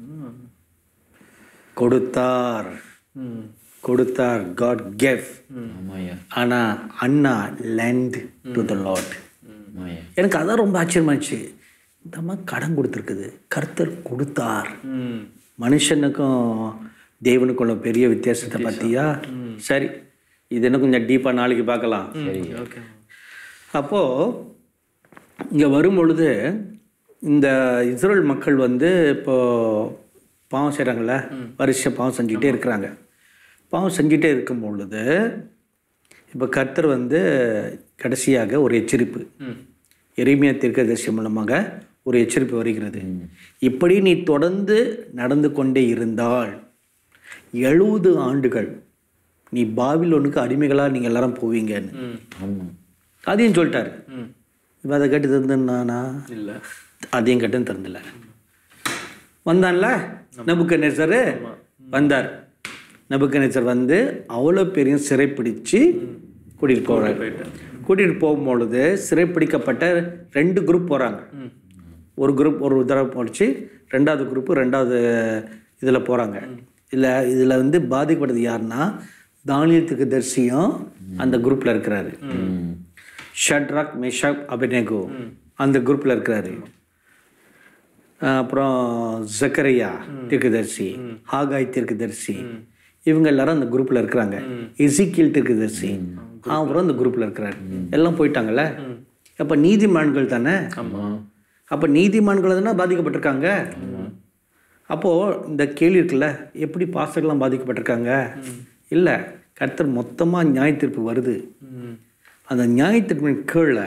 கொடுத்தார் ம் கொடுத்தார் காட் கெவ் ஆமாய்யா ஆனால் அண்ணா லேண்ட் டு த லாட் ஆமாய்யா எனக்கு அதான் ரொம்ப ஆச்சரியமாச்சு இந்த அம்மா கடன் கொடுத்துருக்குது கர்த்தர் கொடுத்தார் ம் மனுஷனுக்கும் தேவனுக்குள்ள பெரிய வித்தியாசத்தை பார்த்தியா சரி இது என்ன கொஞ்சம் டீப்பாக நாளைக்கு பார்க்கலாம் ஓகே அப்போது இங்கே வரும் பொழுது இந்த இஸ்ரேல் மக்கள் வந்து இப்போ பாவம் செய்கிறாங்கள வருஷ பாவம் செஞ்சுக்கிட்டே இருக்கிறாங்க பாவம் செஞ்சுட்டே இருக்கும் பொழுது இப்போ கர்த்தர் வந்து கடைசியாக ஒரு எச்சரிப்பு எளிமையா தீர்க்கதரிசி மூலமாக ஒரு எச்சரிப்பு வருகிறது இப்படி நீ தொடர்ந்து நடந்து கொண்டே இருந்தால் எழுபது ஆண்டுகள் நீ பாபிலோனுக்கு அடிமைகளாக நீங்கள் எல்லாரும் போவீங்கன்னு ம் ஆமாம் அதையும் சொல்லிட்டாரு ம் இப்போ அதை கேட்டு திறந்துனானா இல்லை அதையும் கேட்டு திறந்துல வந்தான்ல நபுக்க நேசர் வந்தார் நபுக்க நேசர் வந்து அவ்வளோ பெரிய சிறைப்பிடிச்சு கூட்டிகிட்டு போகிறார் கூட்டிகிட்டு போகும்பொழுது சிறைப்பிடிக்கப்பட்ட ரெண்டு குரூப் போகிறாங்க ஒரு குரூப் ஒரு தடவை போச்சு ரெண்டாவது குரூப்பு ரெண்டாவது இதில் போகிறாங்க இல்லை இதில் வந்து பாதிக்கப்படுறது யாருன்னா தானியத்துக்கு தரிசியும் அந்த குரூப்பில் இருக்கிறாரு ஷட்ராக் மெஷாக் அபினேகோ அந்த குரூப்பில் இருக்கிறாரு அஹ் அப்புறம் ஜக்கரையா தீர்க்கதரிசி ஹாகாய் தீர்க்கதரிசி இவங்க எல்லாரும் அந்த குரூப்பில் இருக்கிறாங்க எசிக்கியல் தீர்க்கதரிசி அப்புறம் அந்த குரூப்பில் இருக்கிறாரு எல்லாம் போயிட்டாங்கல்ல அப்போ நீதிமான்கள் தானே ஆமாம் அப்போ நீதிமான்கள் தானே பாதிக்கப்பட்டிருக்காங்க அப்போது இந்த கேள்வி இருக்குல்ல எப்படி பாஸ்டர்லாம் பாதிக்கப்பட்டிருக்காங்க இல்லை கர்த்தர் மொத்தமாக நியாய தீர்ப்பு வருது ம் அந்த நியாய தீர்ப்பின் கீழே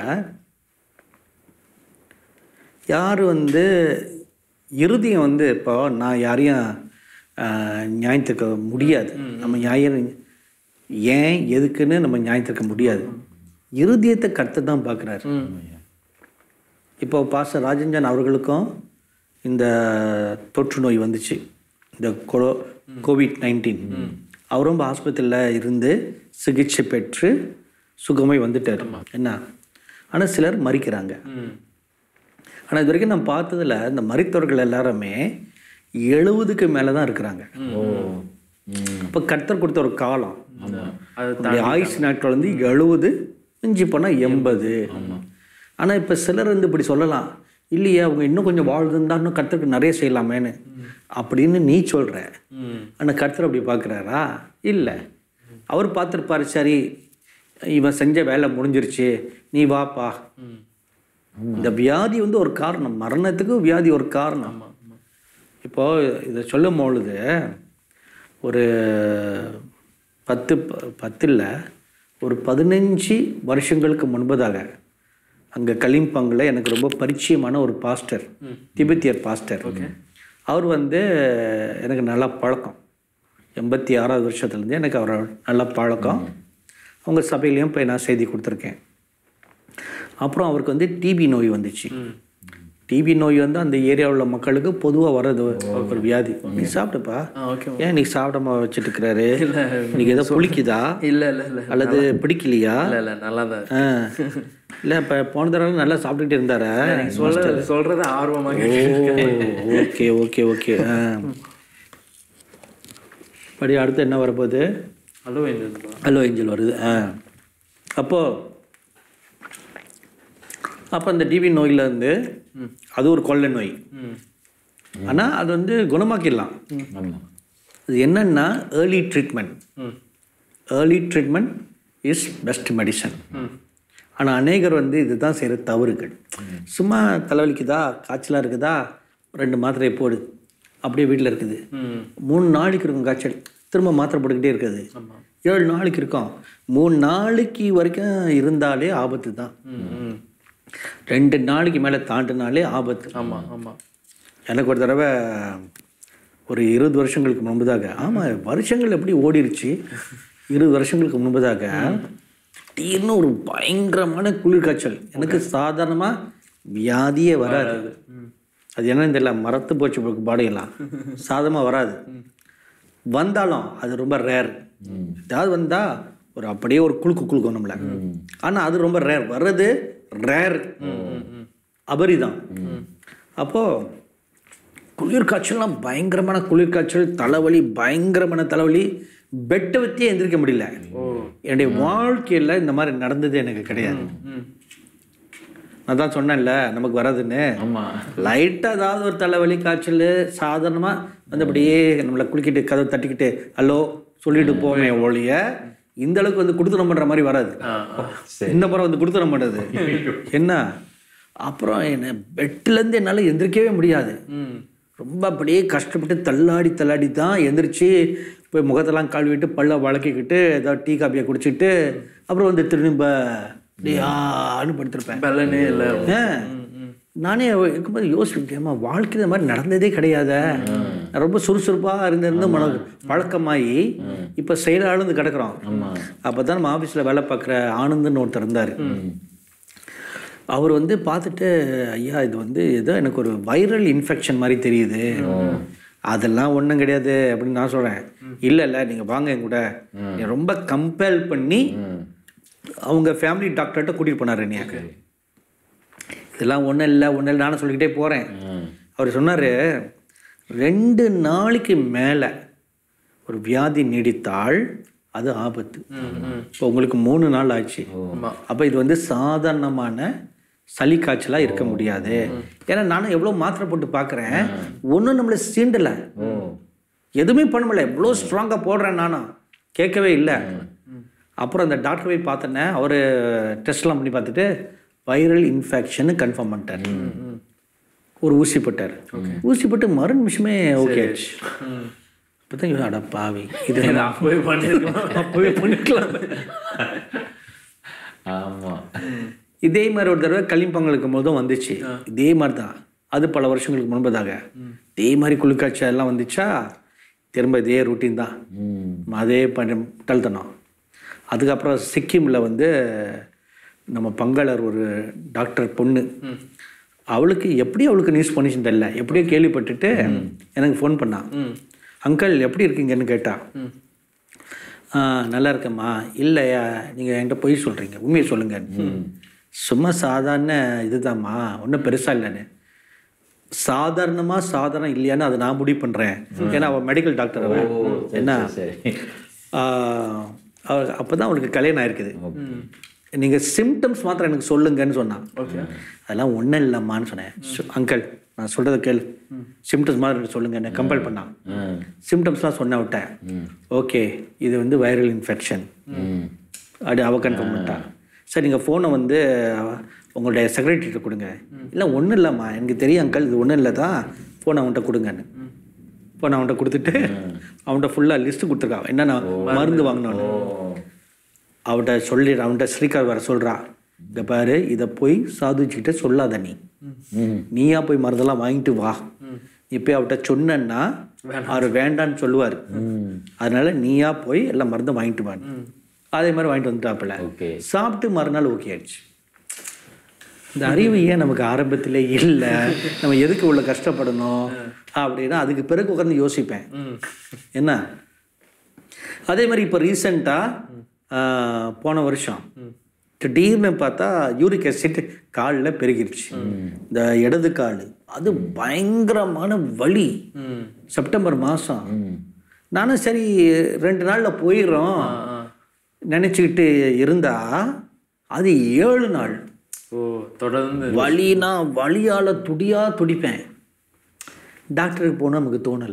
யார் வந்து இறுதியம் வந்து இப்போ நான் யாரையும் ஆஹ், நியாயம் தீர்க்க முடியாது நம்ம நியாயம் ஏன் எதுக்குன்னு நம்ம நியாயம் தீர்க்க முடியாது இருதயத்தை கர்த்தர் தான் பார்க்குறாரு இப்போ பாஸ்டர் ராஜஞ்சன் அவர்களுக்கும் இந்த தொற்று நோய் வந்துச்சு இந்த கொலோ கோவிட் நைன்டீன் அவரும் ஆஸ்பத்திரியில் இருந்து சிகிச்சை பெற்று சுகமாய் வந்துட்டார் என்ன ஆனால் சிலர் மறிக்கிறாங்க ம் ஆனால் இது வரைக்கும் நான் பார்த்ததுல இந்த மறித்தவர்கள் எல்லாருமே எழுபதுக்கு மேலே தான் இருக்கிறாங்க ஓ ம் அப்போ கர்த்தர் கொடுத்த ஒரு காலம் அது உன்னுடைய ஆயுசு நாட்கள் வந்து எழுபது மிஞ்சி போனால் எண்பது ஆனால் இப்போ சிலர் வந்து இப்படி சொல்லலாம் இல்லையே அவங்க இன்னும் கொஞ்சம் வாழ்ந்துருந்தா இன்னும் கர்த்தருக்கு நிறைய செய்யலாமேன்னு அப்படின்னு நீ சொல்கிற ம் ஆனால் கர்த்தர் அப்படி பார்க்குறாரா இல்லை அவர் பார்த்துருப்பாரு சரி இவன் செஞ்ச வேலை முடிஞ்சிருச்சு நீ வாப்பா ம் இந்த வியாதி வந்து ஒரு காரணம் மரணத்துக்கு வியாதி ஒரு காரணம் இப்போ இதை சொல்லும் பொழுது ஒரு பத்து ப- பத்து இல்லை ஒரு பதினஞ்சு வருஷங்களுக்கு முன்பதாக அங்கே கலிம்பங்கில் எனக்கு ரொம்ப பரிச்சயமான ஒரு பாஸ்டர் திபெத்தியர் பாஸ்டர் அவர் வந்து எனக்கு நல்லா பழக்கம் எண்பத்தி ஆறாவது வருஷத்துலேருந்து எனக்கு அவர் நல்ல பழக்கம் அவங்க சபையிலையும் போய் நான் செய்தி கொடுத்துருக்கேன் அப்புறம் அவருக்கு வந்து டிபி நோய் வந்துச்சு டிபி நோய் வந்து அந்த ஏரியாவில் உள்ள மக்களுக்கு பொதுவாக வர்றது ஒரு வியாதி நீ சாப்பிட்டுப்பா ஆ ஓகே ஏன் நீ சாப்பிடாம வச்சுட்டு இருக்கிறாரு இன்னைக்கு ஏதோ புளிக்குதா இல்லை இல்லை இல்லை அல்லது பிடிக்கலையா இல்லை இல்லை நல்லா தான் ஆ. இல்ல இப்போ போன தடவை நல்லா சாப்பிட்டுட்டு இருந்தாரா சொல்ல சொல்கிறத ஆர்வமாக ஓகே ஓகே ஓகே ஆ படி அடுத்து என்ன வரப்போகுது ஹலோ என்னது ஹலோ ஏஞ்சல் வருது ஆ அப்போது அப்போ அந்த டிபி நோயிலேருந்து அது ஒரு கொள்ளை நோய் ம் ஆனால் அது வந்து குணமாக்கிடலாம் ஆமாம் அது என்னன்னா ஏர்லி ட்ரீட்மெண்ட் ம் early treatment is best medicine ஆனால் அநேகர் வந்து இதுதான் செய்கிற தவறுகள் சும்மா தலைவலிக்குதா காய்ச்சலாக இருக்குதா ரெண்டு மாத்திரையை போடு அப்படியே வீட்டில் இருக்குது ம் மூணு நாளைக்கு இருக்கும் காய்ச்சல் திரும்ப மாத்திரை போட்டுக்கிட்டே இருக்குது ஏழு நாளைக்கு இருக்கும் மூணு நாளைக்கு வரைக்கும் இருந்தாலே ஆபத்து தான் ம் ம் ரெண்டு நாளைக்கு மேலே தாண்டினாலே ஆபத்து ஆமாம் ஆமாம் எனக்கு ஒரு தடவை ஒரு இருபது வருஷங்களுக்கு முன்பதாக ஆமாம் வருஷங்கள் எப்படி ஓடிருச்சு இருபது வருஷங்களுக்கு முன்பதாக திடீர்னு ஒரு பயங்கரமான குளிர் காய்ச்சல் எனக்கு சாதாரணமாக வியாதியே வராது அது என்னன்னு தெரியல மரத்து போச்சு போக்கு பாடையெல்லாம் சாதமாக வராது வந்தாலும் அது ரொம்ப ரேர் ஏதாவது வந்தால் ஒரு அப்படியே ஒரு குலுக்கு குலுக்கும் நம்மள ஆனால் அது ரொம்ப ரேர் வர்றது ரேர் அபரிதம் அப்போது குளிர் காய்ச்சல்லாம் பயங்கரமான குளிர் காய்ச்சல் தலைவலி பயங்கரமான தலைவலி பெட்டை வச்சே எந்திரிக்க முடியல என்னுடைய வாழ்க்கையில் இந்த மாதிரி நடந்தது எனக்கு கிடையாது நான் தான் சொன்னேன்ல நமக்கு வராதுன்னு ஆமாம் லைட்டாக ஏதாவது ஒரு தலைவலி காய்ச்சல் சாதாரணமாக வந்து அப்படியே நம்மளை குளிக்கிட்டு கதவை தட்டிக்கிட்டு ஹலோ சொல்லிட்டு போமே ஒழிய இந்த அளவுக்கு வந்து குடுத்தனம் பண்ணுற மாதிரி வராது இந்த முறை வந்து குடுத்தனம் பண்ணுறது என்ன அப்புறம் என்ன பெட்லேருந்து என்னால் எந்திரிக்கவே முடியாது ரொம்ப அப்படியே கஷ்டப்பட்டு தள்ளாடி தள்ளாடி தான் எந்திரிச்சு போய் முகத்தெல்லாம் கழுவிட்டு பல்ல வளக்கிக்கிட்டு ஏதாவது டீ காப்பியை குடிச்சிட்டு அப்புறம் வந்து திரும்ப அப்படியே ஆன்னு படுத்திருப்பேன் பலனே இல்லை ஆ. நானே இருக்கும்போது யோசிப்பேன் வாழ்க்கை இந்த மாதிரி நடந்ததே கிடையாதே நான் ரொம்ப சுறுசுறுப்பாக இருந்திருந்து மன பழக்கமாகி இப்போ செயலாளந்து கிடக்குறோம் அப்போ தான் நம்ம ஆஃபீஸில் வேலை பார்க்குற ஆனந்துன்னு ஒருத்தர் இருந்தார் அவர் வந்து பார்த்துட்டு ஐயா இது வந்து ஏதோ எனக்கு ஒரு வைரல் இன்ஃபெக்ஷன் மாதிரி தெரியுது அதெல்லாம் ஒன்றும் கிடையாது அப்படின்னு நான் சொல்கிறேன் இல்லை இல்லை நீங்கள் வாங்க என் கூட நீ ரொம்ப கம்பேல் பண்ணி அவங்க ஃபேமிலி டாக்டர்கிட்ட கூட்டிகிட்டு போனார் என்னையாக்கு இதெல்லாம் ஒன்றும் இல்லை ஒன்றும் இல்லை நானும் சொல்லிக்கிட்டே போகிறேன் அவர் சொன்னார் ரெண்டு நாளைக்கு மேலே ஒரு வியாதி நீடித்தால் அது ஆபத்து இப்போ உங்களுக்கு மூணு நாள் ஆச்சு அப்போ இது வந்து சாதாரணமான சளி காய்ச்சலாக இருக்க முடியாது ஏன்னா நானும் எவ்வளோ மாத்திரை போட்டு பார்க்குறேன் ஒன்றும் நம்மளை சீண்டலை எதுவுமே பண்ண முடியல எவ்வளோ ஸ்ட்ராங்காக போடுறேன் நானும் கேட்கவே இல்லை அப்புறம் அந்த டாக்டர் போய் பார்த்தேனே அவர் டெஸ்ட்லாம் பண்ணி பார்த்துட்டு வைரல் இன்ஃபெக்ஷன் கன்ஃபார்ம் பண்ணிட்டார் ஒரு ஊசி போட்டார் ஊசி போட்டு மறு நிமிஷமே ஓகே ஆச்சு அப்போ தான் அட பாவி இது அப்போவே பண்ணிருக்கலாம் அப்போவே பண்ணிக்கலாம் ஆமாம் இதே மாதிரி ஒரு தடவை களிம்பங்களுக்கு போதும் வந்துச்சு இதே மாதிரி தான் அது பல வருஷங்களுக்கு முன்பதாக இதே மாதிரி குளிர்காட்சி எல்லாம் வந்துச்சா திரும்ப இதே ரூட்டீன் தான் அதே பண்ண முட்டாள்தனம் அதுக்கப்புறம் சிக்கிமில் வந்து நம்ம பங்காளர் ஒரு டாக்டர் பொண்ணு அவளுக்கு எப்படி அவளுக்கு நியூஸ் பண்ணிச்சுன்னு தெரியல எப்படியோ கேள்விப்பட்டுட்டு எனக்கு ஃபோன் பண்ணான் அங்கிள் எப்படி இருக்கீங்கன்னு கேட்டா ஆ நல்லா இருக்கேம்மா இல்லையா நீங்கள் என்கிட்ட பொய் சொல்கிறீங்க உண்மையை சொல்லுங்க சும்மா சாதாரண இதுதாம்மா ஒன்றும் பெருசாக இல்லைன்னு சாதாரணமாக சாதாரணம் இல்லையான்னு அதை நான் முடிவு பண்ணுறேன் ஏன்னா அவள் மெடிக்கல் டாக்டர் அவன் என்ன சரி அப்போ தான் அவளுக்கு கல்யாணம் ஆயிருக்குது நீங்கள் சிம்டம்ஸ் மாத்திரம் எனக்கு சொல்லுங்கன்னு சொன்னான் ஓகே அதெல்லாம் ஒன்றும் இல்லைம்மான்னு சொன்னேன் அங்கிள் நான் சொல்கிறத கேளு சிம்டம்ஸ் மாதிரி எனக்கு சொல்லுங்க என்ன கம்பல் பண்ணான் சிம்டம்ஸ்லாம் சொன்ன விட்டேன் ஓகே இது வந்து வைரல் இன்ஃபெக்ஷன் அப்படி அவ கன்ஃபார்ம் பண்ணிட்டா சரி நீங்கள் ஃபோனை வந்து உங்களுடைய செக்ரட்டரிட்ட கொடுங்க இல்லை ஒன்றும் இல்லைம்மா எனக்கு தெரியும் அங்கிள் இது ஒன்றும் இல்லை தான் ஃபோனை அவன்கிட்ட கொடுங்கன்னு ஃபோனை அவன்கிட்ட கொடுத்துட்டு அவன்கிட்ட ஃபுல்லாக லிஸ்ட்டு கொடுத்துருக்கான் என்னென்ன மருந்து வாங்கினோன்னு அவன்கிட்ட சொல்லி அவன்கிட்ட ஸ்ரீகார் வர சொல்கிறா இந்த பாரு இதை போய் சாதுச்சிக்கிட்ட சொல்லாத நீ நீயா போய் மருந்தெல்லாம் வாங்கிட்டு வா நீ போய் அவர்கிட்ட சொன்னேன்னா அவர் வேண்டான்னு சொல்லுவார் அதனால நீயா போய் எல்லாம் மருந்தும் வாங்கிட்டு வான்னு அதே மாதிரி வாங்கிட்டு வந்துட்டாப்புல Okay. சாப்பிட்டு மறுநாள் ஓகே ஆயிடுச்சு இந்த அறிவு ஏன் நமக்கு ஆரம்பத்திலே இல்லை நம்ம எதுக்கு உள்ள கஷ்டப்படணும் அப்படின்னா அதுக்கு பிறகு உட்காந்து யோசிப்பேன் என்ன அதே மாதிரி இப்போ ரீசெண்டாக போன வருஷம் திடீர்னு பார்த்தா யூரிக் அசிட் காலில் பெருகிருச்சு இந்த இடது கால் அது பயங்கரமான வலி செப்டம்பர் மாதம் நானும் சரி ரெண்டு நாளில் போயிடுறோம் நினச்சிக்கிட்டு இருந்தா அது ஏழு நாள் ஓ தொடர்ந்து வலினா வலியால் துடியா துடிப்பேன் டாக்டருக்கு போனால் நமக்கு தோணலை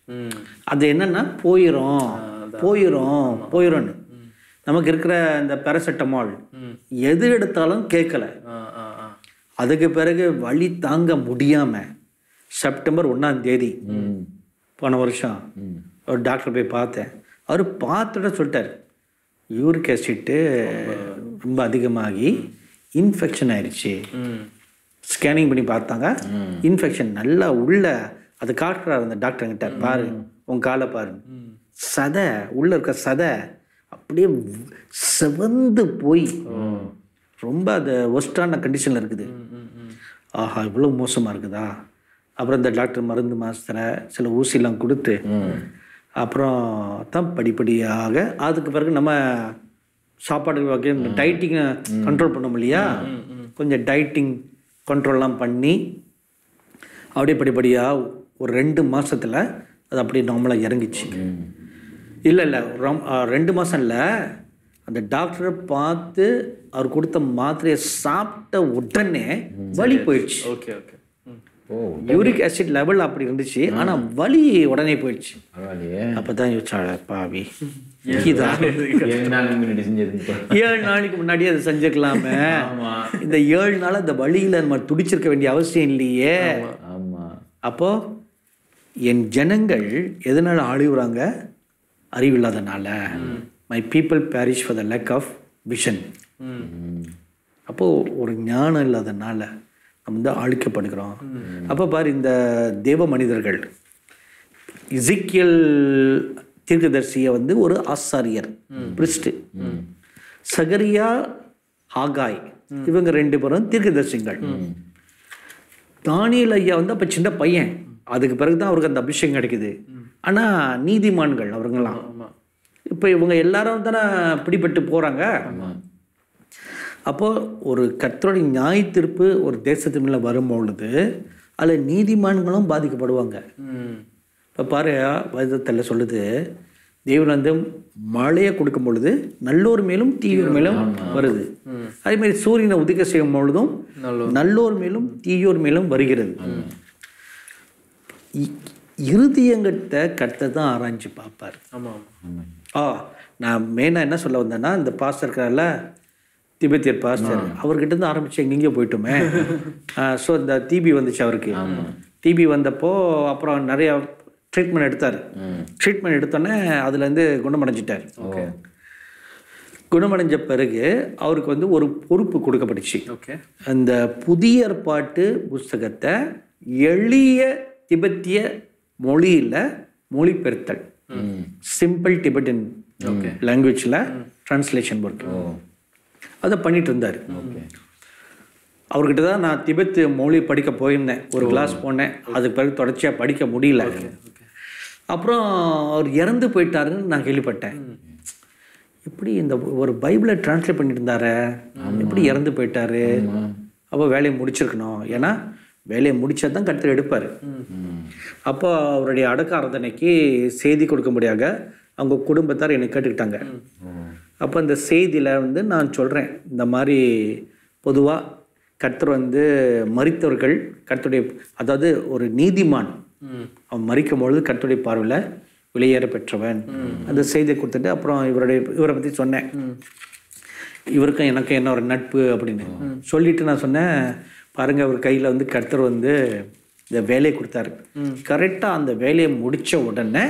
ம் அது என்னன்னா போயிடும் போயிடும் போயிடும்னு நமக்கு இருக்கிற இந்த பேராசிட்டமால் எது எடுத்தாலும் கேட்கல ஆ ஆ ஆ அதுக்கு பிறகு வலி தாங்க முடியாம செப்டம்பர் ஒன்றாம் தேதி போன வருஷம் ஒரு டாக்டர் போய் பார்த்தேன் அவர் பார்த்துட்டு சொல்லிட்டார் யூரிக் ஆசிட்டு ரொம்ப அதிகமாகி இன்ஃபெக்ஷன் ஆயிடுச்சு ம் ஸ்கேனிங் பண்ணி பார்த்தாங்க இன்ஃபெக்ஷன் நல்லா உள்ள அது காட்டுறாரு அந்த டாக்டர்கிட்ட பாரு உன் காலை பாரு சதை உள்ள இருக்க சதை அப்படியே செவந்து போய் ரொம்ப அது ஒஸ்டான கண்டிஷனில் இருக்குது ஆஹா இவ்வளோ மோசமாக இருக்குதா அப்புறம் இந்த டாக்டர் மருந்து மாத்திரை சில ஊசிலாம் கொடுத்து அப்புறம் தான் படிப்படியாக அதுக்கு பிறகு நம்ம சாப்பாடு வகை டைட்டிங் கண்ட்ரோல் பண்ண இல்லையா கொஞ்சம் டைட்டிங் கண்ட்ரோல்லாம் பண்ணி அப்படியே படிப்படியாக ஒரு ரெண்டு மாசத்துல அது அப்படியே நார்மலாக இறங்கிச்சு இல்லை இல்லை ரொம் ஆ, ரெண்டு மாதம் இல்லை அந்த டாக்டரை பார்த்து அவர் கொடுத்த மாத்திரையை சாப்பிட்ட உடனே வலி போயிடுச்சு ஓகே ஓகே ம் ஓ யூரிக் ஆசிட் லெவல் அப்படி இருந்துச்சு ஆனால் வலி உடனே போயிடுச்சு பரவாயில்லையே அப்போ தான் யோசிச்சாள் பாவி இதா ஏழு நாள் முன்னாடி செஞ்சது ஏழு நாளைக்கு முன்னாடியே அதை செஞ்சுக்கலாமே ஆமா இந்த ஏழு நாள் அந்த வழியில் நம்ம துடிச்சிருக்க வேண்டிய அவசியம் இல்லையே ஆமா அப்போ என் ஜனங்கள் எதனால அழிவுறாங்க அறிவில்லாதனால my people perish for the lack of vision அப்போது ஒரு ஞானம் இல்லாதனால நம்ம வந்து அழிக்கப்படுகிறோம் அப்போ பாரு இந்த தேவ மனிதர்கள் இசிக்கியல் தீர்க்கதரிசியை வந்து ஒரு ஆசாரியர் பிரிஸ்ட் சகரியா ஹாகாய் இவங்க ரெண்டு பேரும் தீர்க்கதரிசிகள் தானியல் ஐயா வந்து அப்போ சின்ன பையன் அதுக்கு பிறகு தான் அவருக்கு அந்த அபிஷேகம் கிடைக்குது ஆனால் நீதிமான்கள் அவங்கெல்லாம் இப்போ இவங்க எல்லாரும் தானே பிடிபட்டு போகிறாங்க அப்போ ஒரு கர்த்தருடைய நியாய தீர்ப்பு ஒரு தேசத்து மேலே வரும்பொழுது அதில் நீதிமான்களும் பாதிக்கப்படுவாங்க ம் இப்போ பாரு வேதத்தில் சொல்லுது தேவன் வந்து மழையை கொடுக்கும் பொழுது நல்லோர் மேலும் தீயோர் மேலும் வருது அதே மாதிரி சூரியனை உதிக்க செய்யும் பொழுதும் நல்லோர் மேலும் தீயோர் மேலும் வருகிறது இ- இருதயங்கிட்ட கர்த்தர் தான் ஆராய்ஞ்சு பார்ப்பார் ஆமாம் ஆமாம் ஆ நான் மெயினாக என்ன சொல்ல வந்தேன்னா இந்த பாஸ்டர் இருக்கார்ல திபெத்தியர் பாஸ்டர் அவர்கிட்ட இருந்து ஆரம்பிச்சு எங்கெங்கேயோ போயிட்டோமே ஸோ இந்த டிபி வந்துச்சு அவருக்கு டிபி வந்தப்போ அப்புறம் நிறைய ட்ரீட்மெண்ட் எடுத்தார் ட்ரீட்மெண்ட் எடுத்தோன்னே அதுலேருந்து குணமடைஞ்சிட்டார் ஓகே குணமடைஞ்ச பிறகு அவருக்கு வந்து ஒரு பொறுப்பு கொடுக்கப்பட்டுச்சு ஓகே அந்த புதிய ஏற்பாட்டு புஸ்தகத்தை எளிய திபெத்திய மொழியில் மொழிபெயர்த்தல் சிம்பிள் டிபெட்டன் லாங்குவேஜில் ட்ரான்ஸ்லேஷன் ஒர்க் அதை பண்ணிட்டு இருந்தார் அவர்கிட்ட தான் நான் திபெத்து மொழி படிக்க போயிருந்தேன் ஒரு கிளாஸ் போனேன் அதுக்கு பிறகு தொடர்ச்சியாக படிக்க முடியல அப்புறம் அவர் இறந்து போயிட்டாருன்னு நான் கேள்விப்பட்டேன் எப்படி இந்த ஒரு பைபிளை டிரான்ஸ்லேட் பண்ணிட்டு இருந்தாரு எப்படி இறந்து போயிட்டாரு அப்போ வேலையை முடிச்சிருக்கணும் ஏன்னா வேலையை முடிச்சா தான் கருத்தில் எடுப்பார் அப்போ அவருடைய அடக்க ஆராதனைக்கு செய்தி கொடுக்கும்படியாக அவங்க குடும்பத்தார் என்னை கேட்டுக்கிட்டாங்க அப்போ அந்த செய்தியில் வந்து நான் சொல்கிறேன் இந்த மாதிரி பொதுவாக கர்த்தர் வந்து மரித்தவர்கள் கர்த்தருடைய அதாவது ஒரு நீதிமான் அவன் மறிக்கும் பொழுது கர்த்தருடைய பார்வையில் வெளியேற பெற்றவன் அந்த செய்தியை கொடுத்துட்டு அப்புறம் இவருடைய இவரை பற்றி சொன்னேன் இவருக்கும் எனக்கும் என்ன ஒரு நட்பு அப்படின்னு சொல்லிட்டு நான் சொன்னேன் பாருங்க அவர் கையில் வந்து கர்த்தர் வந்து இந்த வேலையை கொடுத்தாரு கரெக்டாக அந்த வேலையை முடிச்ச உடனே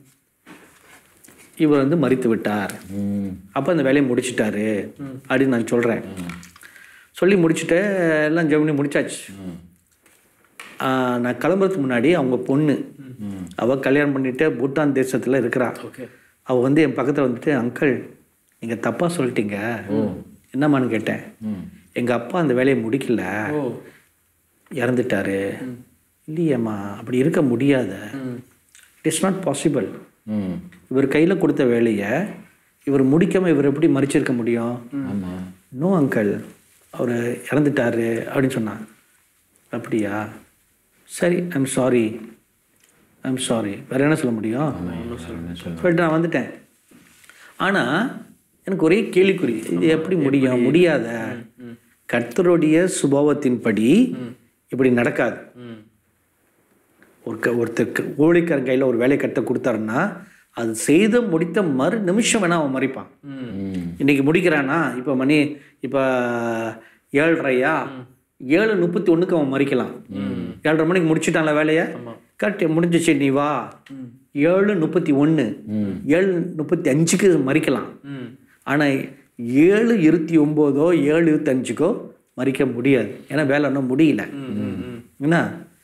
இவர் வந்து மறித்து விட்டார் அப்போ அந்த வேலையை முடிச்சிட்டாரு அப்படின்னு நான் சொல்கிறேன் சொல்லி முடிச்சுட்டு எல்லாம் ஜெமினி முடிச்சாச்சு ஆஹ் நான் கிளம்புறதுக்கு முன்னாடி அவங்க பொண்ணு அவள் கல்யாணம் பண்ணிட்டு பூட்டான் தேசத்தில் இருக்கிறா அவள் வந்து என் பக்கத்தில் வந்துட்டு அங்கிள் நீங்கள் தப்பாக சொல்லிட்டீங்க என்னம்மான்னு கேட்டேன் எங்கள் அப்பா அந்த வேலையை முடிக்கல இறந்துட்டாரு இல்லையேம்மா அப்படி இருக்க முடியாத இட் இஸ் நாட் பாசிபிள் ம் இவர் கையில் கொடுத்த வேலையை இவர் முடிக்காம இவர் எப்படி மறிச்சிருக்க முடியும் ஆமா நோ அங்கிள் அவர் இறந்துட்டாரு அப்படின்னு சொன்னான் அப்படியா சரி ஐம் சாரி ஐம் சாரி வேற என்ன சொல்ல முடியும் சொல்லிட்டு நான் வந்துட்டேன் ஆனால் எனக்கு ஒரே கேள்விக்குறி இது எப்படி முடியும் முடியாத கர்த்தருடைய சுபாவத்தின்படி இப்படி நடக்காது ஒரு க ஒருத்தர் ஊழிக்காரன் கையில் ஒரு வேலை கட்ட கொடுத்தாருன்னா அது செய்து முடித்த மறு நிமிஷம் வேணால் அவன் மறிப்பான் இன்னைக்கு முடிக்கிறானா இப்போ மணி இப்போ ஏழ்ரையா ஏழு முப்பத்தி ஒன்றுக்கு அவன் மறிக்கலாம் ஏழரை மணிக்கு முடிச்சுட்டான்ல வேலையை கரெக்ட் முடிஞ்சிச்சு நீ வா ஏழு முப்பத்தி ஒன்று ஏழு முப்பத்தி அஞ்சுக்கு மறிக்கலாம் ஆனால் ஏழு இருபத்தி ஒம்போதோ ஏழு இருபத்தஞ்சுக்கோ மறிக்க முடியாது ஏன்னா வேலை இன்னும் முடியல என்ன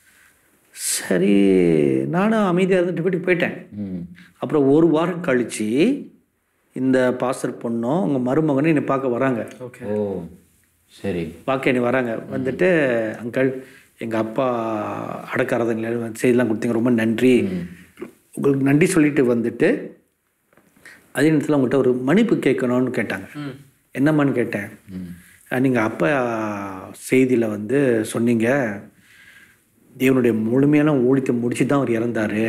சரி நானும் அமைதியாக இருந்துட்டு வீட்டுக்கு போயிட்டேன் அப்புறம் ஒரு வாரம் கழிச்சு இந்த பாஸ்டர் பொண்ணும் உங்கள் மருமகனும் என்னை பார்க்க வராங்க ஓ சரி பார்க்க என்னை வராங்க வந்துட்டு அங்கிள் எங்கள் அப்பா அடக்காரதங்கள செய்திலாம் கொடுத்தீங்க ரொம்ப நன்றி உங்களுக்கு நன்றி சொல்லிட்டு வந்துட்டு அதே நேரத்தில் உங்கள்கிட்ட ஒரு மன்னிப்பு கேட்கணும்னு கேட்டாங்க என்னம்மான்னு கேட்டேன் நீங்கள் அப்பா செய்தியில் வந்து சொன்னீங்க தேவனுடைய முழுமையான ஊழியத்தை முடிச்சு தான் அவர் இறந்தாரு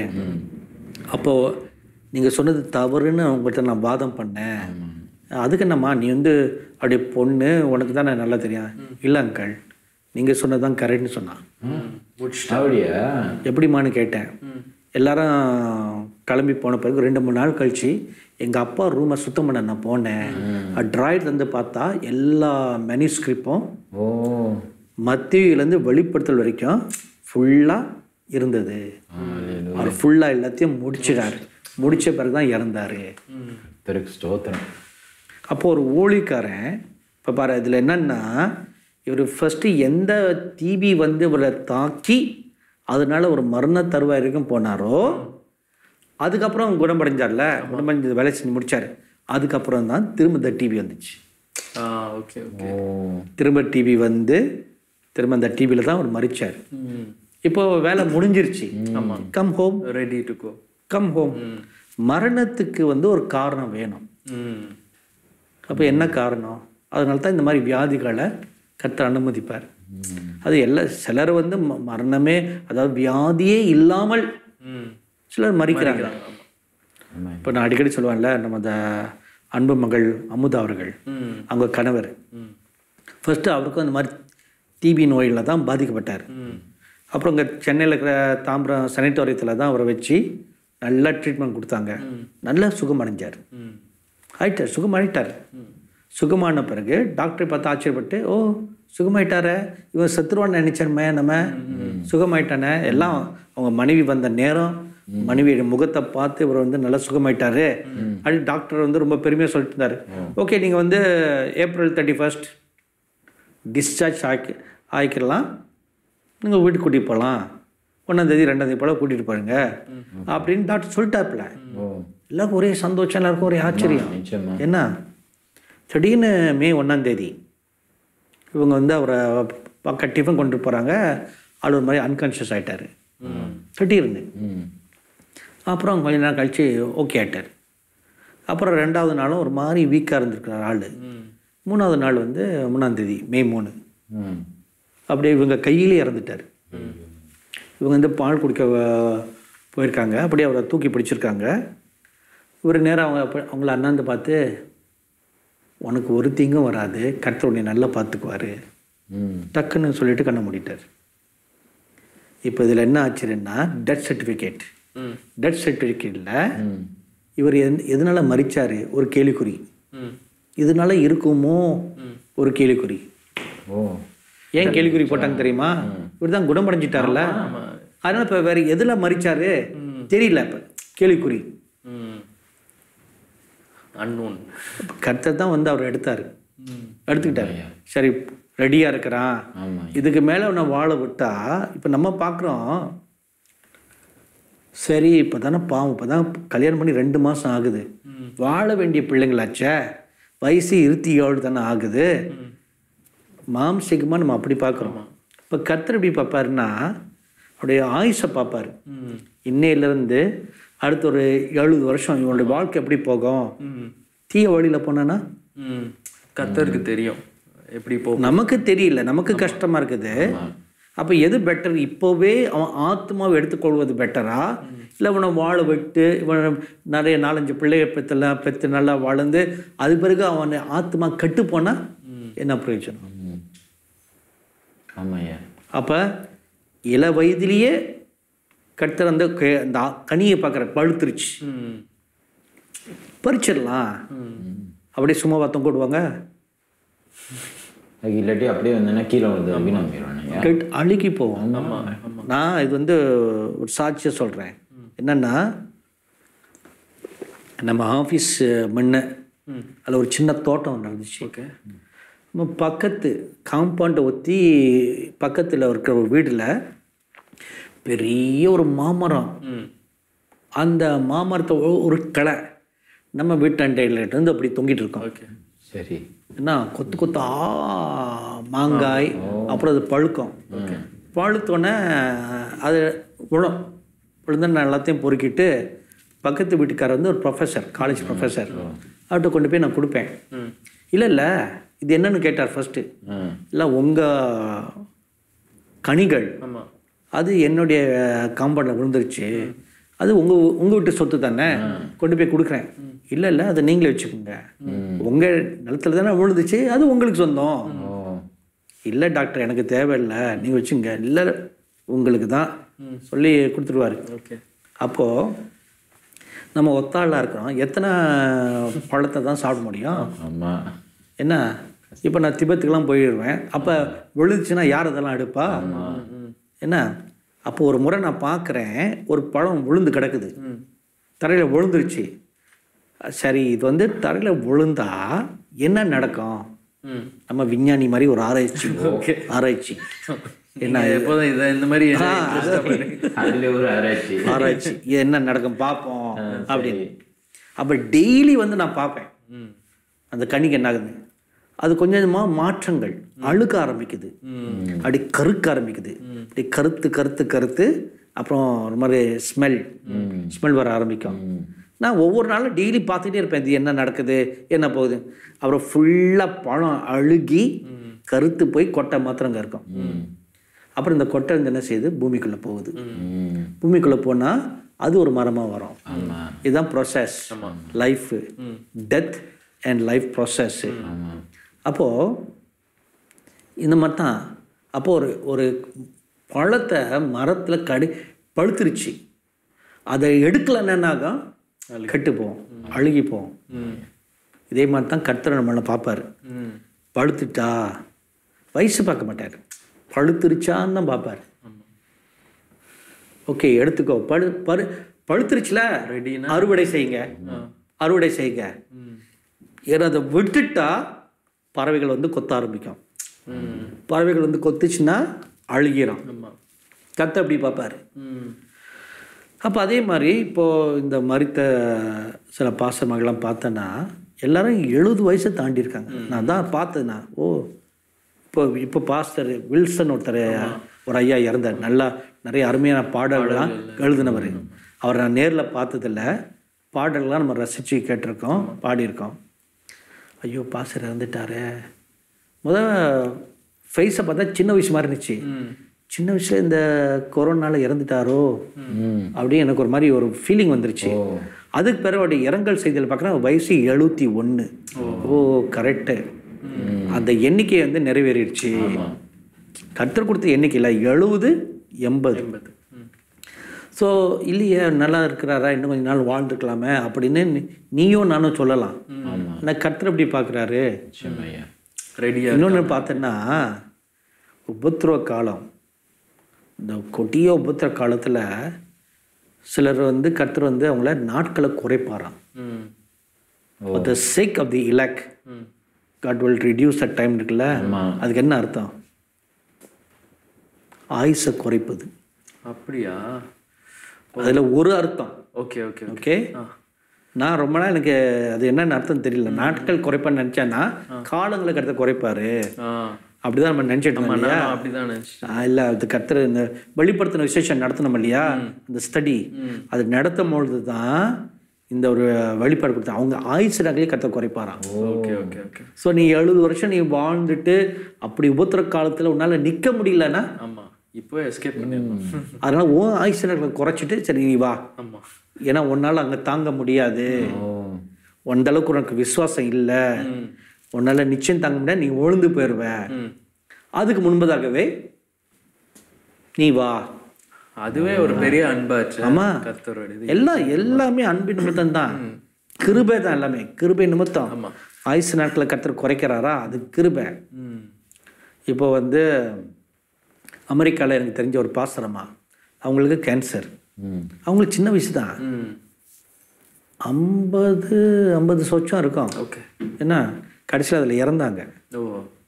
அப்போது நீங்கள் சொன்னது தவறுன்னு அவங்ககிட்ட நான் வாதம் பண்ணேன் அதுக்கு என்னம்மா நீ வந்து அப்படியே பொண்ணு உனக்கு தானே நல்லா தெரியும் இல்லை அங்கிள் நீங்கள் சொன்னது தான் கரெக்ட்னு சொன்னான் அப்படியா எப்படிம்மான்னு கேட்டேன் எல்லாரும் கிளம்பி போன பிறகு ரெண்டு மூணு நாள் கழிச்சு எங்கள் அப்பா ரூமை சுத்தம் பண்ண நான் போனேன் ட்ராய்ட் வந்து பார்த்தா எல்லா மெனிஸ்கிரிப்பும் ஓ மத்தியிலேருந்து வெளிப்படுத்தல் வரைக்கும் ஃபுல்லாக இருந்தது அவர் ஃபுல்லாக எல்லாத்தையும் முடிச்சிடாரு முடிச்ச பிறகு தான் இறந்தாரு திருக்கு ஸ்தோத்திரம் அப்போ ஒரு ஊழிக்காரன் இப்போ பாரு இதில் என்னன்னா இவர் ஃபஸ்ட்டு எந்த தீபி வந்து இவரை தாக்கி அதனால ஒரு மரண தருவாய் வரைக்கும் போனாரோ அதுக்கப்புறம் குணமடைஞ்சார்ல குணமடைஞ்சு வேலை செஞ்சு முடிச்சார் அதுக்கப்புறம் தான் திரும்ப இந்த டிவி வந்துச்சு ஆ ஓகே ஓகே ஓ திரும்ப டிவி வந்து திரும்ப அந்த டிவியில் தான் அவர் மறிச்சார் இப்போ வேலை முடிஞ்சிருச்சு come home ready to go come home மரணத்துக்கு வந்து ஒரு காரணம் வேணும் ம் அப்போ என்ன காரணம் அதனால தான் இந்த மாதிரி வியாதிகளை கர்த்தர் அனுமதிப்பார் அது எல்லா சிலர் வந்து ம- மரணமே அதாவது வியாதியே இல்லாமல் ம் சிலர் மறிக்கிறாங்க ஆமா. இப்போ நான் அடிக்கடி சொல்லுவேன்ல நம்ம அந்த அன்பு மகள் அமுதா அவர்கள் ம் அவங்க கணவர் ம் ஃபர்ஸ்ட் அவருக்கும் இந்த மாதிரி டிபி நோயில் தான் பாதிக்கப்பட்டார் அப்புறம் இங்கே சென்னையில் இருக்கிற தாம்பரம் சனிட்டோரியத்தில் தான் அவரை வச்சு நல்லா ட்ரீட்மெண்ட் கொடுத்தாங்க நல்லா சுகமடைஞ்சார் ம் ஆயிட்டார் சுகமாயிட்டார் சுகமான பிறகு டாக்டர் பார்த்து ஆச்சரியப்பட்டு ஓ சுகமாயிட்டாரே இவன் செத்துருவான்னு நினைச்சேன்மே நம்ம சுகமாயிட்டானே எல்லாம் அவங்க மனைவி வந்த நேரம் மனைவியோட முகத்தை பார்த்து இவர் வந்து நல்லா சுகமாயிட்டாரு அப்படி டாக்டர் வந்து ரொம்ப பெருமையாக சொல்லிட்டு இருந்தார் ஓகே நீங்கள் வந்து ஏப்ரல் தேர்ட்டி ஃபர்ஸ்ட் டிஸ்சார்ஜ் ஆக்கி ஆக்கிடலாம் நீங்கள் வீட்டுக்கு கூட்டிகிட்டு போகலாம் ஒன்றாந்தேதி ரெண்டாந்தேதி போல் கூட்டிகிட்டு போறீங்க அப்படின்னு டாக்டர் சொல்லிட்டாப்புல ஓ எல்லாருக்கும் ஒரே சந்தோஷம் எல்லாருக்கும் ஒரே ஆச்சரியம் நிச்சயமா என்ன திடீர்னு மே ஒன்றாம் தேதி இவங்க வந்து அவரை பக்க டிஃபன் கொண்டு போகிறாங்க ஆள் ஒரு மாதிரி அன்கான்ஷியஸ் ஆயிட்டாரு திடீர்னு ம் அப்புறம் கொஞ்ச நேரம் கழிச்சு ஓகே ஆயிட்டார் அப்புறம் ரெண்டாவது நாளும் ஒரு மாதிரி வீக்காக இருந்திருக்கிறார் ஆள் மூணாவது நாள் வந்து மூணாம் தேதி மே மூணு ம் அப்படியே இவங்க கையிலே இறந்துட்டார் இவங்க வந்து பால் குடிக்க அஹ், போயிருக்காங்க அப்படியே அவரை தூக்கி பிடிச்சிருக்காங்க இவர் நேரம் அவங்க அப்ப- அவங்கள அண்ணாந்து பார்த்து உனக்கு ஒரு தீங்கும் வராது கர்த்தர் உன்னை நல்லா பார்த்துக்குவாரு ம் டக்குன்னு சொல்லிட்டு கண்ணை மூடிட்டார் இப்போ இதில் என்ன ஆச்சுன்னா டெத் சர்டிஃபிகேட் ம் டெத் சர்டிஃபிகேட்டில் ம் இவர் எந் எதனால மறிச்சாரு ஒரு கேள்விக்குறி ம் இதனால இருக்குமோ ஒரு கேள்விக்குறி ஓ ஏன் கேள்விக்குறி போட்டாங்க தெரியுமா இவர் தான் குணமடைஞ்சிட்டார்ல அதனால இப்போ வேற எதுல மறிச்சாரு தெரியல இப்போ கேள்விக்குறி ம் அன்னோன் அப்ப கர்த்தர் தான் வந்து அவர் எடுத்தாரு எடுத்துக்கிட்டாரு சரி ரெடியா இருக்கிறான் ஆமா இதுக்கு மேல அவனை வாழ விட்டா இப்போ நம்ம பார்க்குறோம் சரி இப்போ தானே பாவம் இப்போ தான் கல்யாணம் பண்ணி ரெண்டு மாதம் ஆகுது வாழ வேண்டிய பிள்ளைங்களாச்சே வயசு இருபத்தி ஏழு தானே ஆகுது மாம்சிகமாக நம்ம அப்படி பார்க்குறோம் இப்போ கர்த்தர் எப்படி பார்ப்பாருன்னா அவருடைய ஆயுஷை பார்ப்பாரு இன்னையிலேருந்து அடுத்த ஒரு எழுபது வருஷம் இவனுடைய வாழ்க்கை எப்படி போகும் தீய வழியில் போனான்னா ம் கத்தருக்கு தெரியும் எப்படி போ நமக்கு தெரியல நமக்கு கஷ்டமா இருக்குது அப்போ எது பெட்டர் இப்போவே அவன் ஆத்மாவை எடுத்துக்கொள்வது பெட்டரா இல்லை இவனை வாழ விட்டு இவன் நிறைய நாலஞ்சு பிள்ளைய பெற்றுலாம் பெற்று நல்லா வளர்ந்து அது பிறகு அவன் ஆத்மா கெட்டு போனா என்ன பிரயோஜனம் ஆமாய்யா அப்போ இள வயதிலேயே கர்த்தர் வந்து கே- அந்த ஆ- கனியை பார்க்குற பழுத்துருச்சு ம் பறிச்சிடலாம் அப்படியே சும்மா வாத்தம் போடுவாங்க அது இல்லாட்டி அப்படியே வந்தோன்னா கீழே வந்து அப்படின்னு நம்பிடுவானுங்க கெட் அழுகி போவோம் நான் இது வந்து ஒரு சாட்சியை சொல்கிறேன் என்னன்னா நம்ம ஆஃபீஸ் முன்ன அதில் ஒரு சின்ன தோட்டம் ஒன்று இருந்துச்சு ஓகே நம்ம பக்கத்து காம்பவுண்டை ஒத்தி பக்கத்தில் இருக்கிற ஒரு வீட்டில் பெரிய ஒரு மாமரம் ம் அந்த மாமரத்தை ஒ- ஒரு கிளை நம்ம வீட்டாண்டையில இருந்து அப்படி தொங்கிட்டு இருக்கோம் ஓகே சரி என்ன கொத்து கொத்தா மாங்காய் அப்புறம் அது பழுக்கும் பழுத்தோடனே அது விழும் விழுந்தா நான் எல்லாத்தையும் பொறுக்கிட்டு பக்கத்து வீட்டுக்காரர் வந்து ஒரு ப்ரொஃபஸர் காலேஜ் ப்ரொஃபஸர் அவர்கிட்ட கொண்டு போய் நான் கொடுப்பேன் இல்லை இல்லை இது என்னன்னு கேட்டார் ஃபஸ்ட்டு ம் இல்லை உங்கள் கனிகள் ஆமாம் அது என்னுடைய காம்பவுண்டில் விழுந்துருச்சு அது உங்கள் உங்கள் வீட்டு சொத்து தானே கொண்டு போய் கொடுக்குறேன் இல்லை இல்லை அதை நீங்களே வச்சுக்கோங்க உங்கள் நிலத்துல தானே விழுந்துச்சு அது உங்களுக்கு சொந்தம் ஓ இல்லை டாக்டர் எனக்கு தேவையில்லை நீங்கள் வச்சுங்க இல்லை உங்களுக்கு தான் சொல்லி கொடுத்துருவாரு ஓகே அப்போது நம்ம ஒத்தாளாக இருக்கிறோம் எத்தனை பழத்தை தான் சாப்பிட முடியும் ஆமாம் என்ன இப்போ நான் திபெத்துக்கெல்லாம் போயிடுவேன் அப்போ விழுந்துச்சுன்னா யார் அதெல்லாம் எடுப்பா என்ன அப்போ ஒரு முறை நான் பார்க்குறேன் ஒரு பழம் விழுந்து கிடக்குது தரையில் விழுந்துருச்சு சரி இது வந்து தரையில் விழுந்தா என்ன நடக்கும் ம் நம்ம விஞ்ஞானி மாதிரி ஒரு ஆராய்ச்சி ஆராய்ச்சி என்ன என்ன எப்போதும் இதை இந்த மாதிரி interest ஆ பண்ணி- அதுல ஒரு ஆராய்ச்சி ஆராய்ச்சி இது என்ன நடக்கும் பார்ப்போம் அப்படின்னு அப்போ டெய்லி வந்து நான் பார்ப்பேன் ம் அந்த கனிக்கு என்ன ஆகுது அது கொஞ்சம் கொஞ்சமாக மாற்றங்கள் அழுக்க ஆரம்பிக்குது அப்படி கருக்க ஆரம்பிக்குது அப்படி கருத்து கருத்து கருத்து அப்புறம் ஒரு மாதிரி ஸ்மெல் ஸ்மெல் வர ஆரம்பிக்கும் நான் ஒவ்வொரு நாளும் டெய்லி பார்த்துட்டே இருப்பேன் இது என்ன நடக்குது என்ன போகுது அப்புறம் ஃபுல்லாக பழம் அழுகி கருத்து போய் கொட்டை மாத்திரங்க இருக்கும் அப்புறம் இந்த கொட்டை வந்து என்ன செய்யுது பூமிக்குள்ளே போகுது ம் பூமிக்குள்ளே போனால் அது ஒரு மரமாக வரும் ஆமாம் இதுதான் process life death and life process ஆமாம் அப்போது இந்த மாதிரி தான் அப்போ ஒரு ஒரு பழத்தை மரத்தில் கடி பழுத்துருச்சு அதை எடுக்கலைன்னா என்னாகும் கெட்டு போகும் அழுகி போகும் ம் இதே மாதிரி தான் கர்த்தர் நம்மளை பார்ப்பாரு ம் பழுத்துட்டா வயசு பார்க்க மாட்டார் பழுத்துருச்சான்னு தான் பார்ப்பார் ஓகே எடுத்துக்கோ பழு பழு பழுத்துருச்சுல ரெடினா அறுவடை செய்யுங்க அறுவடை செய்யுங்க ம் ஏன்னா அதை விட்டுட்டா பறவைகள் வந்து கொத்த ஆரம்பிக்கும் ம் பறவைகள் வந்து கொத்துச்சுன்னா அழுகிரும் ஆமாம் கத்த அப்படி பார்ப்பாரு ம் அப்போ அதே மாதிரி இப்போது இந்த மரித்த சில பாசமகள்லாம் பார்த்தேன்னா எல்லாரும் எழுபது வயசை தாண்டி இருக்காங்க நான் தான் பார்த்தேன் நான் ஓ இப்போ இப்போ பாஸ்டர் வில்சன் ஒருத்தர் ஒரு ஐயா இறந்தார் நல்லா நிறைய அருமையான பாடல்கள்லாம் எழுதினவர் அவரை நான் நேரில் பார்த்ததில்ல பாடல்கள்லாம் நம்ம ரசித்து கேட்டிருக்கோம் பாடியிருக்கோம் ஐயோ பாஸ்டர் இறந்துட்டாரே முத ஃபேஸை பார்த்தா சின்ன வயசு மாதிரி இருந்துச்சு சின்ன வயசுல இந்த கொரோனால இறந்துட்டாரோ அப்படின்னு எனக்கு ஒரு மாதிரி ஒரு ஃபீலிங் வந்துருச்சு அதுக்கு பிறகு அவருடைய இரங்கல் செய்தியில் பார்க்குறேன் வயசு எழுபத்தி ஒன்று ஓ கரெக்டு அந்த எண்ணிக்கை வந்து நிறைவேறிடுச்சு கர்த்தர் கொடுத்த எண்ணிக்கை இல்லை எழுபது எண்பது எண்பது ம் ஸோ இல்லையே நல்லா இருக்கிறாரா இன்னும் கொஞ்ச நாள் வாழ்ந்துக்கலாமே அப்படின்னு நீ- நீயும் நானும் சொல்லலாம் ஆனால் கர்த்தர் எப்படி பார்க்குறாரு நிச்சயமையா ரெடியாக இன்னொன்று பார்த்தோன்னா உபத்திரவ காலம் இந்த கொடிய உபத்திர காலத்தில் சிலர் வந்து கர்த்தர் வந்து அவங்கள நாட்களை குறைப்பாராம் ம் for the sake of the elect ம் God will reduce the time இருக்குல்ல அதுக்கு என்ன அர்த்தம் ஆயுசை குறைப்பது அப்படியா அதில் ஒரு அர்த்தம் ஓகே ஓகே ஓகே நான் ரொம்ப நாள் எனக்கு அது என்னன்னு அர்த்தம் தெரியல நாட்கள் குறைப்பான்னு நினச்சேன்னா காலங்களை கருத்தை குறைப்பாரு ஆ அப்படிதான் நம்ம நினச்சிட்டு இருந்தோம் இல்லையா நான் அப்படிதான் நினச்சேன் ஆ, இல்ல அது கர்த்தர் இந்த வெளிப்படுத்தின விசேஷம் நடத்தணும் இல்லையா அந்த ஸ்டடி அது நடத்தும் பொழுது தான் இந்த ஒரு வெளிப்பாடு கொடுத்தா அவங்க ஆயுசு நகலையும் கர்த்தர் குறைப்பாராம் ஓகே ஓகே ஓகே ஸோ நீ எழுபது வருஷம் நீ வாழ்ந்துட்டு அப்படி உபத்திர காலத்தில் உன்னால் நிற்க முடியலன்னா ஆமா இப்போ எஸ்கேப் பண்ணிடணும் அதனால உன் ஆயுசு நகலை குறைச்சிட்டு சரி நீ வா ஆமா ஏன்னா உன்னால் அங்கே தாங்க முடியாது ஓ அந்த அளவுக்கு உனக்கு விசுவாசம் இல்லை உன்னால் நிச்சயம் தாங்க முடியாது நீ விழுந்து போயிடுவ ம் அதுக்கு முன்பதாகவே நீ வா அதுவே ஒரு பெரிய அன்பாச்சு ஆமா. கர்த்தரோட இது எல்லாம் எல்லாமே அன்பின் நிமித்தம் தான் கிருபை தான் எல்லாமே கிருபை நிமித்தம் ஆயுசு நாட்களை கத்தர் குறைக்கிறாரா அது கிருபை ம் இப்போ வந்து அமெரிக்காவில் எனக்கு தெரிஞ்ச ஒரு பாசரமா அவங்களுக்கு கேன்சர் அவங்களுக்கு சின்ன வயசு தான் ம் ஐம்பது ஐம்பது சொச்சம் இருக்கும் ஓகே என்ன கடைசியில் அதில் இறந்தாங்க ஓ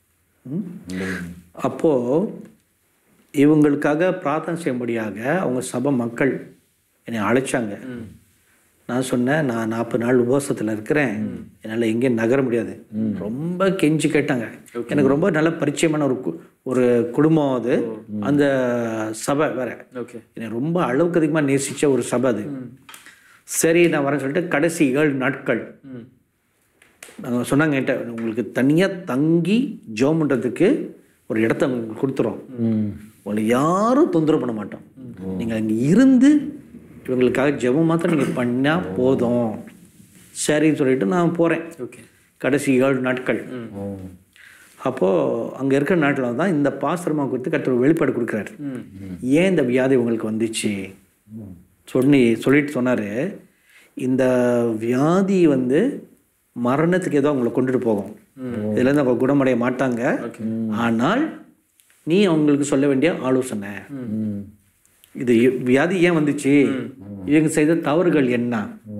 அப்போது இவங்களுக்காக பிரார்த்தனை செய்யும்படியாக அவங்க சபை மக்கள் என்னை அழைச்சாங்க நான் சொன்னேன் நான் நாற்பது நாள் உபவாசத்தில் இருக்கிறேன் என்னால் எங்கேயும் நகர முடியாது ரொம்ப கெஞ்சி கேட்டாங்க எனக்கு ரொம்ப நல்ல பரிச்சயமான ஒரு கு- ஒரு குடும்பம் அது அந்த சபை வேற ஓகே என்னை ரொம்ப அளவுக்கு அதிகமாக நேசித்த ஒரு சபை அது சரி நான் வரேன்னு சொல்லிட்டு கடைசி ஏழு நாட்கள் ம் நாங்கள் சொன்னாங்க என்கிட்ட உங்களுக்கு தனியாக தங்கி ஜோம் பண்ணுறதுக்கு ஒரு இடத்த உங்களுக்கு கொடுத்துறோம் உங்களை யாரும் தொந்தரவு பண்ண மாட்டோம் நீங்கள் அங்கே இருந்து இவங்களுக்காக ஜெபம் மாத்திரம் நீங்கள் பண்ணால் போதும் சரின்னு சொல்லிட்டு நான் போகிறேன் ஓகே கடைசி ஏழு நாட்கள் அப்போது அங்கே இருக்கிற நாட்டில் தான் இந்த பாசிரமா குறித்து கருத்து வெளிப்பாடு கொடுக்குறாரு ஏன் இந்த வியாதி உங்களுக்கு வந்துச்சு சொல்லி சொல்லிட்டு சொன்னார் இந்த வியாதி வந்து மரணத்துக்கு ஏதோ அவங்களை கொண்டுட்டு போகும் இதுலேருந்து அவங்க குணமடைய மாட்டாங்க ஆனால் நீ அவங்களுக்கு சொல்ல வேண்டிய ஆலோசனை இது எ- வியாதி ஏன் வந்துச்சு இவங்க செய்த தவறுகள் என்ன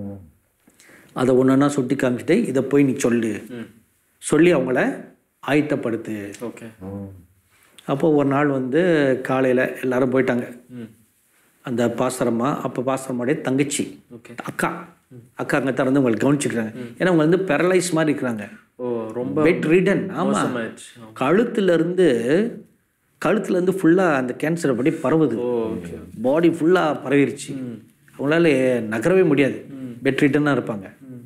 அதை ஒன்றா சுட்டி காமிச்சிட்டு இதை போய் நீ சொல்லு சொல்லி அவங்கள ஆயத்தப்படுத்து ஓகே அப்போ ஒரு நாள் வந்து காலையில் எல்லாரும் போயிட்டாங்க ம் அந்த பாசரமா அப்போ பாசரமாடைய தங்கச்சி ஓகே அக்கா அக்கா அங்கே திறந்து உங்களை கவனிச்சுக்கிறாங்க ஏன்னா அவங்க வந்து பெரலைஸ் மாதிரி இருக்கிறாங்க ஓ ரொம்ப பெட் ரீடன் ஆமாம் மோசமாயிடுச்சு கழுத்துலேருந்து கழுத்துலேருந்து ஃபுல்லாக அந்த கேன்சர் படி பரவுது ஓ ஓகே பாடி ஃபுல்லாக பரவிருச்சு அவங்களால நகரவே முடியாது பெட் ரீடனாக இருப்பாங்க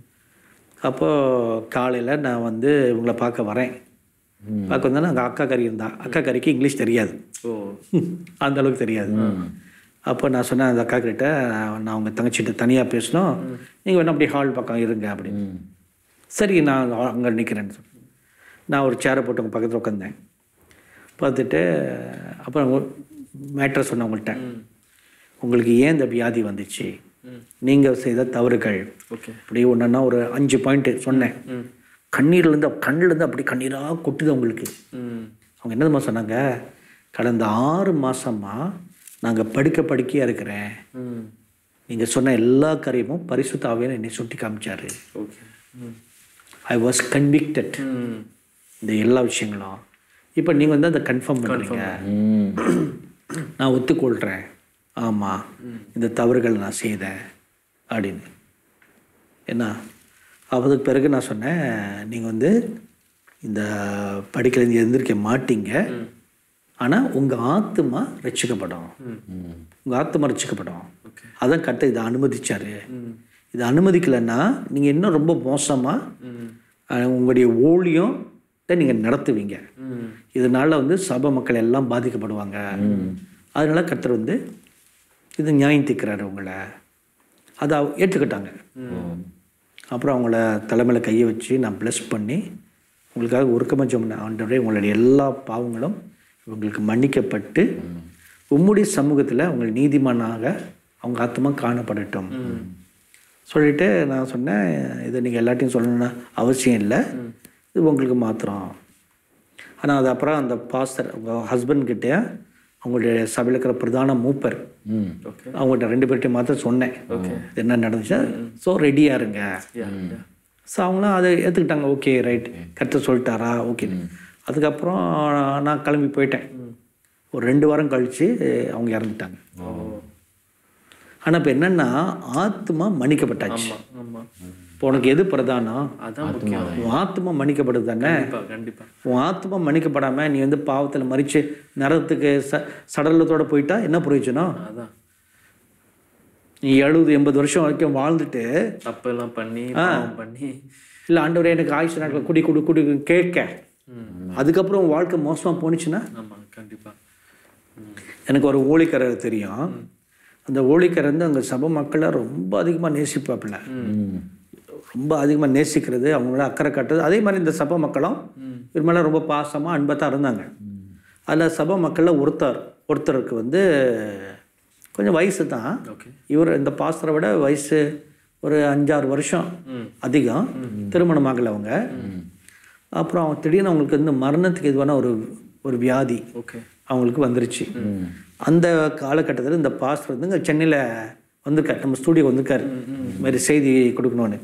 அப்போது காலையில் நான் வந்து இவங்கள பார்க்க வரேன் பார்க்க வந்தேன்னா அங்கே அக்கா கறி இருந்தா அக்கா கறிக்கு இங்கிலீஷ் தெரியாது ஓ அந்த அளவுக்கு தெரியாது அப்போ நான் சொன்னேன் அந்த அக்கா கிட்ட நான் அவங்க தங்கச்சிட்ட தனியாக பேசணும் நீங்கள் வேணா அப்படி ஹால் பக்கம் இருங்க அப்படின்னு சரி நான் அங்கே நிற்கிறேன்னு சொன்னேன் நான் ஒரு சேரை போட்டு அவங்க பக்கத்தில் உட்காந்தேன் பார்த்துட்டு அப்புறம் மேட்ரை சொன்னேன் அவங்கள்ட்ட உங்களுக்கு ஏன் இந்த வியாதி வந்துச்சு நீங்கள் செய்த தவறுகள் ஓகே அப்படி ஒன்றுன்னா ஒரு அஞ்சு பாயிண்ட்டு சொன்னேன் ம் கண்ணீர்லேருந்து கண்ணிலேருந்து அப்படி கண்ணீராக கொட்டுது அவங்களுக்கு ம் அவங்க என்னதுமா சொன்னாங்க கடந்த ஆறு மாசமா நாங்கள் படுக்க படுக்கையாக இருக்கிறேன் ம் நீங்கள் சொன்ன எல்லா காரியமும் பரிசுத்தாவே என்னை சுட்டி காமிச்சாரு ஓகே ம் ஐ வாஸ் கன்விக்டட் ம் இந்த எல்லா விஷயங்களும் இப்போ நீங்கள் வந்து அதை கன்ஃபார்ம் பண்ணுறீங்க நான் ஒத்துக்கொள்கிறேன் ஆமாம் இந்த தவறுகள் நான் செய்தேன் அப்படின்னு என்ன அதுக்கு பிறகு நான் சொன்னேன் நீங்கள் வந்து இந்த படிக்கலேருந்து எழுந்திருக்க மாட்டீங்க ஆனால் உங்கள் ஆத்மா ரட்சிக்கப்படும் உங்கள் ஆத்மா ரட்சிக்கப்படும் அதான் கட்ட இதை அனுமதிச்சாரு இதை அனுமதிக்கலைன்னா நீங்கள் இன்னும் ரொம்ப மோசமாக உங்களுடைய ஊழியம் நீங்கள் நடத்துவீங்க ம் இதனால வந்து சபை மக்கள் எல்லாம் பாதிக்கப்படுவாங்க அதனால கர்த்தர் வந்து இது நியாயம் தீர்க்கிறாரு உங்களை அதை அவ- ஏற்றுக்கிட்டாங்க அப்புறம் அவங்கள தலைமையில் கையை வச்சு நான் ப்ளஸ் பண்ணி உங்களுக்காக ஒருக்கமாக சொன்னேன் ஆண்டவரே உங்களுடைய எல்லா பாவங்களும் இவங்களுக்கு மன்னிக்கப்பட்டு உம்முடைய சமூகத்தில் உங்கள் நீதிமானாக அவங்க ஆத்மா காணப்படட்டும் சொல்லிட்டு நான் சொன்னேன் இதை நீங்கள் எல்லாத்தையும் சொல்லணும்னு அவசியம் இல்லை இது உங்களுக்கு மாத்திரம் ஆனால் அது அப்புறம் அந்த பாஸ்டர் உங்கள் ஹஸ்பண்ட் கிட்டே அவங்களுடைய சபையில் இருக்கிற பிரதான மூப்பர் ஓகே அவங்கள்ட்ட ரெண்டு பேர்ட்டையும் மாத்திரம் சொன்னேன் இது என்ன நடந்துச்சு ஸோ ரெடியாக இருங்க யா யா ஸோ அவங்களும் அதை ஏற்றுக்கிட்டாங்க ஓகே ரைட் கரெக்டாக சொல்லிட்டாரா ஓகே அதுக்கப்புறம் நான் கிளம்பி போயிட்டேன் ஒரு ரெண்டு வாரம் கழித்து அவங்க இறந்துட்டாங்க ஆனால் இப்போ என்னென்னா ஆத்மா மன்னிக்கப்பட்டாச்சு ஆமா ஆமா இப்போ உனக்கு எது பிரதானம் அதான் முக்கியம் உன் ஆத்மா மன்னிக்கப்படுது தானே கண்டிப்பா கண்டிப்பா உன் ஆத்மா மன்னிக்கப்படாமல் நீ வந்து பாவத்தில் மறித்து நரகத்துக்கு ச சடலத்தோட போயிட்டா என்ன பிரயோஜனம் அதான் நீ எழுபது எண்பது வருஷம் வரைக்கும் வாழ்ந்துட்டு தப்பெல்லாம் பண்ணி பாவம் பண்ணி இல்லை ஆண்டவரே எனக்கு ஆயுஷ் நாட்கள் குடி குடி குடி கேட்க அதுக்கப்புறம் உன் வாழ்க்கை மோசமாக போணுச்சுன்னா ஆமா கண்டிப்பா எனக்கு ஒரு ஊழிக்கரர் தெரியும் அந்த ஊழிக்கரர் வந்து அங்கே சபை மக்களை ரொம்ப அதிகமாக நேசிப்பாப்புல ரொம்ப அதிகமாக நேசிக்கிறது அவங்களோட அக்கறை காட்டுறது அதே மாதிரி இந்த சபை மக்களும் இவர் மேலே ரொம்ப பாசமாக அன்பாக தான் இருந்தாங்க அதில் சபை மக்களில் ஒருத்தர் ஒருத்தருக்கு வந்து கொஞ்சம் வயசு தான் ஓகே இவர் இந்த பாஸ்டரை விட வயசு ஒரு அஞ்சாறு வருஷம் அதிகம் திருமணம் ஆகலை அவங்க அப்புறம் அவங்க திடீர்னு அவங்களுக்கு வந்து மரணத்துக்கு எதுவான ஒரு ஒரு வியாதி ஓகே அவங்களுக்கு வந்துருச்சு அந்த காலகட்டத்தில் இந்த பாஸ்டர் வந்து இங்கே சென்னையில் வந்திருக்கார் நம்ம ஸ்டூடியோ வந்திருக்காரு இந்த மாதிரி செய்தி கொடுக்கணும்னு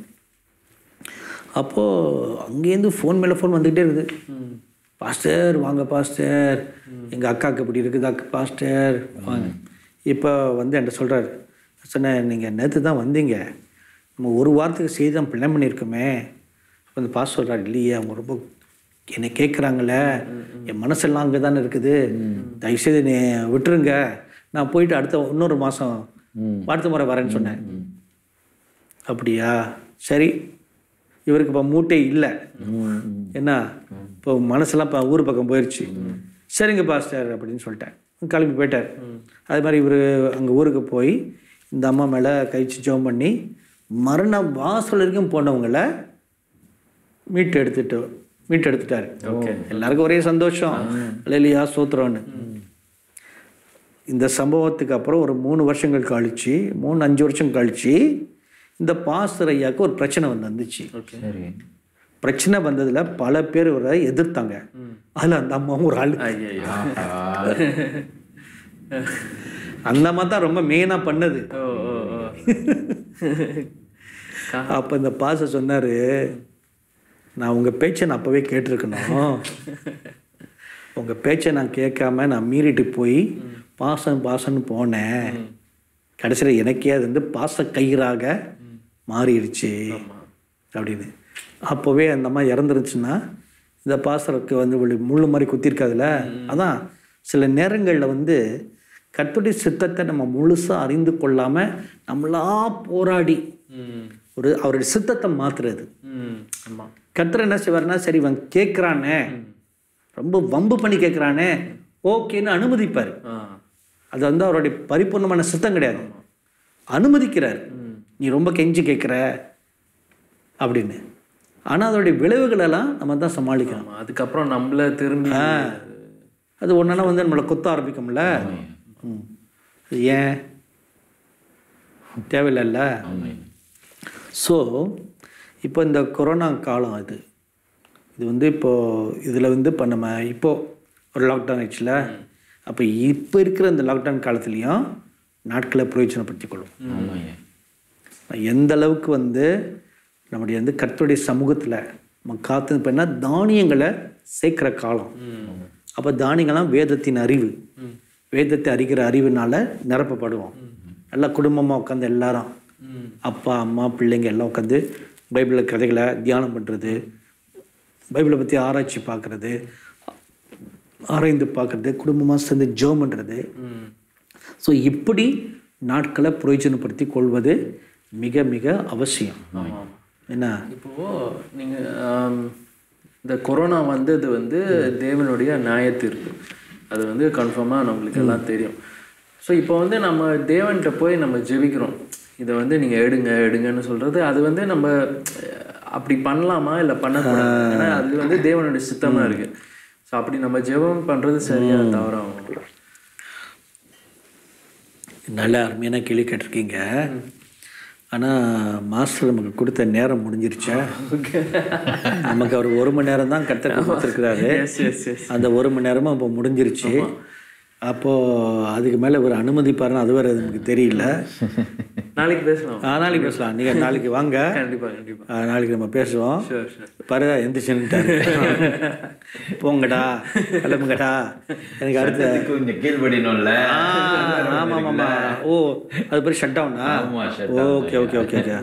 அப்போது அங்கேருந்து ஃபோன் மேலே ஃபோன் வந்துக்கிட்டே இருக்குது பாஸ்டர் வாங்க பாஸ்டர் எங்கள் அக்காவுக்கு இப்படி இருக்குது அக்கா பாஸ்டர் வாங்க இப்போ வந்து என்கிட்ட சொல்கிறாரு சொன்னேன் நீங்கள் நேற்று தான் வந்தீங்க நம்ம ஒரு வாரத்துக்கு செய்தி தான் பிளான் பண்ணியிருக்கோமே அப்போ அந்த பாஸ் சொல்கிறாரு இல்லையே அவங்க ரொம்ப என்னை கேட்குறாங்களே என் மனசெல்லாம் அங்கே தானே இருக்குது தயவுசெய்து நீ விட்டுருங்க நான் போயிட்டு அடுத்த இன்னொரு மாதம் அடுத்த முறை வரேன்னு சொன்னேன் அப்படியா சரி இவருக்கு இப்போ மூட்டை இல்லை என்ன இப்போ மனசெல்லாம் இப்போ ஊர் பக்கம் போயிடுச்சு சரிங்க பாஸ்டர் அப்படின்னு சொல்லிட்டேன் கிளம்பி போயிட்டார் அது மாதிரி இவர் அங்கே ஊருக்கு போய் இந்த அம்மா மேலே கழிச்சு ஜோம் பண்ணி மரண வாசல் வரைக்கும் போனவங்கள மீட்டு எடுத்துட்டு மீட்டு எடுத்துட்டாரு எல்லாருக்கும் ஒரே சந்தோஷம் இல்லையா சோத்துறோன்னு இந்த சம்பவத்துக்கு அப்புறம் ஒரு மூணு வருஷங்கள் கழிச்சு மூணு அஞ்சு வருஷம் கழிச்சு இந்த பாஸ்டர் ஐயாவுக்கு ஒரு பிரச்சனை வந்து வந்துச்சு சரி பிரச்சனை வந்ததுல பல பேர் இவரை எதிர்த்தாங்க அதுல அந்த அம்மாவும் ஒரு ஆள் ஐயோ அந்த அம்மா தான் ரொம்ப மெயினா பண்ணது ஓ ஓ ஓ அப்ப இந்த பாச சொன்னாரு நான் உங்க பேச்சை நான் அப்பவே கேட்டிருக்கணும் உங்க பேச்சை நான் கேட்காம நான் மீறிட்டு போய் பாசம் பாசம்னு போனேன் கடைசியில் எனக்கே அது வந்து பாச கயிறாக மாறிடுச்சு அப்படின்னு அப்போவே அந்த அம்மா இறந்துருச்சுன்னா இந்த பாசருக்கு வந்து ஒரு முள்ளு மாதிரி குத்திருக்காதுல்ல அதான் சில நேரங்களில் வந்து கர்த்தருடைய சித்தத்தை நம்ம முழுசாக அறிந்து கொள்ளாமல் நம்மளா போராடி ம் ஒரு அவருடைய சித்தத்தை மாத்துறது ம் ஆமா கர்த்தர் என்ன செய்வார்னா சரி இவன் கேட்குறானே ரொம்ப வம்பு பண்ணி கேட்குறானே ஓகேன்னு அனுமதிப்பார் ஆ அது வந்து அவருடைய பரிபூர்ணமான சித்தம் கிடையாது அனுமதிக்கிறார் நீ ரொம்ப கெஞ்சி கேட்குற அப்படின்னு ஆனால் அதோடைய விளைவுகளெல்லாம் நம்ம தான் சமாளிக்கணும் ஆமா அதுக்கப்புறம் நம்மள திரும்பி அது ஒன்றா வந்து நம்மளை கொத்த ஆரம்பிக்கும்ல ம். அது ஏன் தேவையில்லைல்ல ஸோ இப்போ இந்த கொரோனா காலம் இது இது வந்து இப்போது இதில் வந்து இப்போ நம்ம இப்போது ஒரு லாக்டவுன் ஆயிடுச்சுல அப்போ இப்போ இருக்கிற இந்த லாக்டவுன் காலத்துலேயும் நாட்களை பிரயோஜனப்படுத்திக் கொள்ளும் ஆமாய்யா எந்த அளவுக்கு வந்து நம்முடைய வந்து கர்த்தருடைய சமூகத்தில் நம்ம காத்து இப்போ என்ன தானியங்களை சேர்க்கிற காலம் அப்போ தானியங்கள்லாம் வேதத்தின் அறிவு வேதத்தை அறிகிற அறிவுனால நிரப்பப்படுவோம் நல்லா குடும்பமாக உட்காந்து எல்லாரும் அப்பா அம்மா பிள்ளைங்க எல்லாம் உட்காந்து பைபிளில் கதைகளை தியானம் பண்ணுறது பைபிளை பற்றி ஆராய்ச்சி பார்க்குறது ஆராய்ந்து பார்க்குறது குடும்பமாக சேர்ந்து ஜோம் பண்ணுறது ம் ஸோ இப்படி நாட்களை பிரயோஜனப்படுத்தி கொள்வது மிக மிக அவசியம் என்ன இப்போ நீங்க ஆம், இந்த கொரோனா வந்தது வந்து தேவனுடைய நியாயத்தீர்ப்பு அது வந்து கன்ஃபார்மாக நம்மளுக்கு எல்லாம் தெரியும் ஸோ இப்போ வந்து நம்ம தேவன்கிட்ட போய் நம்ம ஜெபிக்கிறோம் இதை வந்து நீங்க எடுங்க எடுங்கன்னு சொல்றது அது வந்து நம்ம அஹ், அப்படி பண்ணலாமா இல்லை பண்ணக்கூடாது ஏன்னா அது வந்து தேவனுடைய சித்தமா இருக்கு ஸோ அப்படி நம்ம ஜெபம் பண்றது சரியா தவறாகும் நல்ல அருமையான கேள்வி கேட்டிருக்கீங்க ஆனால் மாஸ்டர் நமக்கு கொடுத்த நேரம் முடிஞ்சிருச்சா நமக்கு அவர் ஒரு மணி நேரம் தான் கற்று கொடுத்துருக்குறாரு எஸ் எஸ் எஸ் அந்த ஒரு மணி நேரமும் இப்போ முடிஞ்சிருச்சு அப்போது அதுக்கு மேலே ஒரு அனுமதிப்பாருன்னு அது வேறு நமக்கு தெரியல நாளைக்கு பேசலாம் ஆ, நாளைக்கு பேசலாம் நீங்கள் நாளைக்கு வாங்க கண்டிப்பா கண்டிப்பா ஆ, நாளைக்கு நம்ம பேசுவோம் ஷூர் ஷூர் பாரு எந்திரிச்சுன்ட்டாரு போங்கடா கிளம்புங்கடா எனக்கு அடுத்த கொஞ்சம் கீழ்படினோம்ல ஆமா ஆமாம் ஓ அது பேர் ஷட் டவுனா ஆமா, shut down. Okay okay okay okay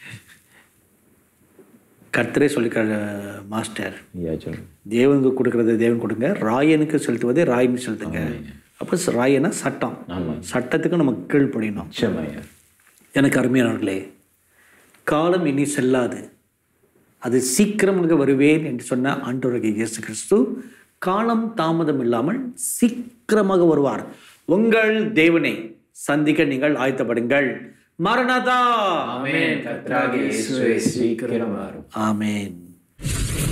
கர்த்தரே சொல்லிக்கிறார் மாஸ்டர் ஐயா சொல்லுங்க தேவனுக்கு கொடுக்கறத தேவன் கொடுங்க ராயனுக்கு செலுத்துவதே ராயனுக்கு செலுத்துங்க அப்போ ராயனா சட்டம் சட்டத்துக்கு நம்ம கீழ்ப்படியணும் நிச்சயமாய்யா எனக்கு அருமையானவர்களே காலம் இனி செல்லாது அது சீக்கிரமாக வருவேன் என்று சொன்ன ஆண்டவருக்கு இயேசு கிறிஸ்து காலம் தாமதம் இல்லாமல் சீக்கிரமாக வருவார் உங்கள் தேவனை சந்திக்க நீங்கள் ஆயத்தப்படுங்கள் மரணதா ஆமென் கர்த்தராகிய இயேசுவே சீக்கிரம் வரும் ஆமென்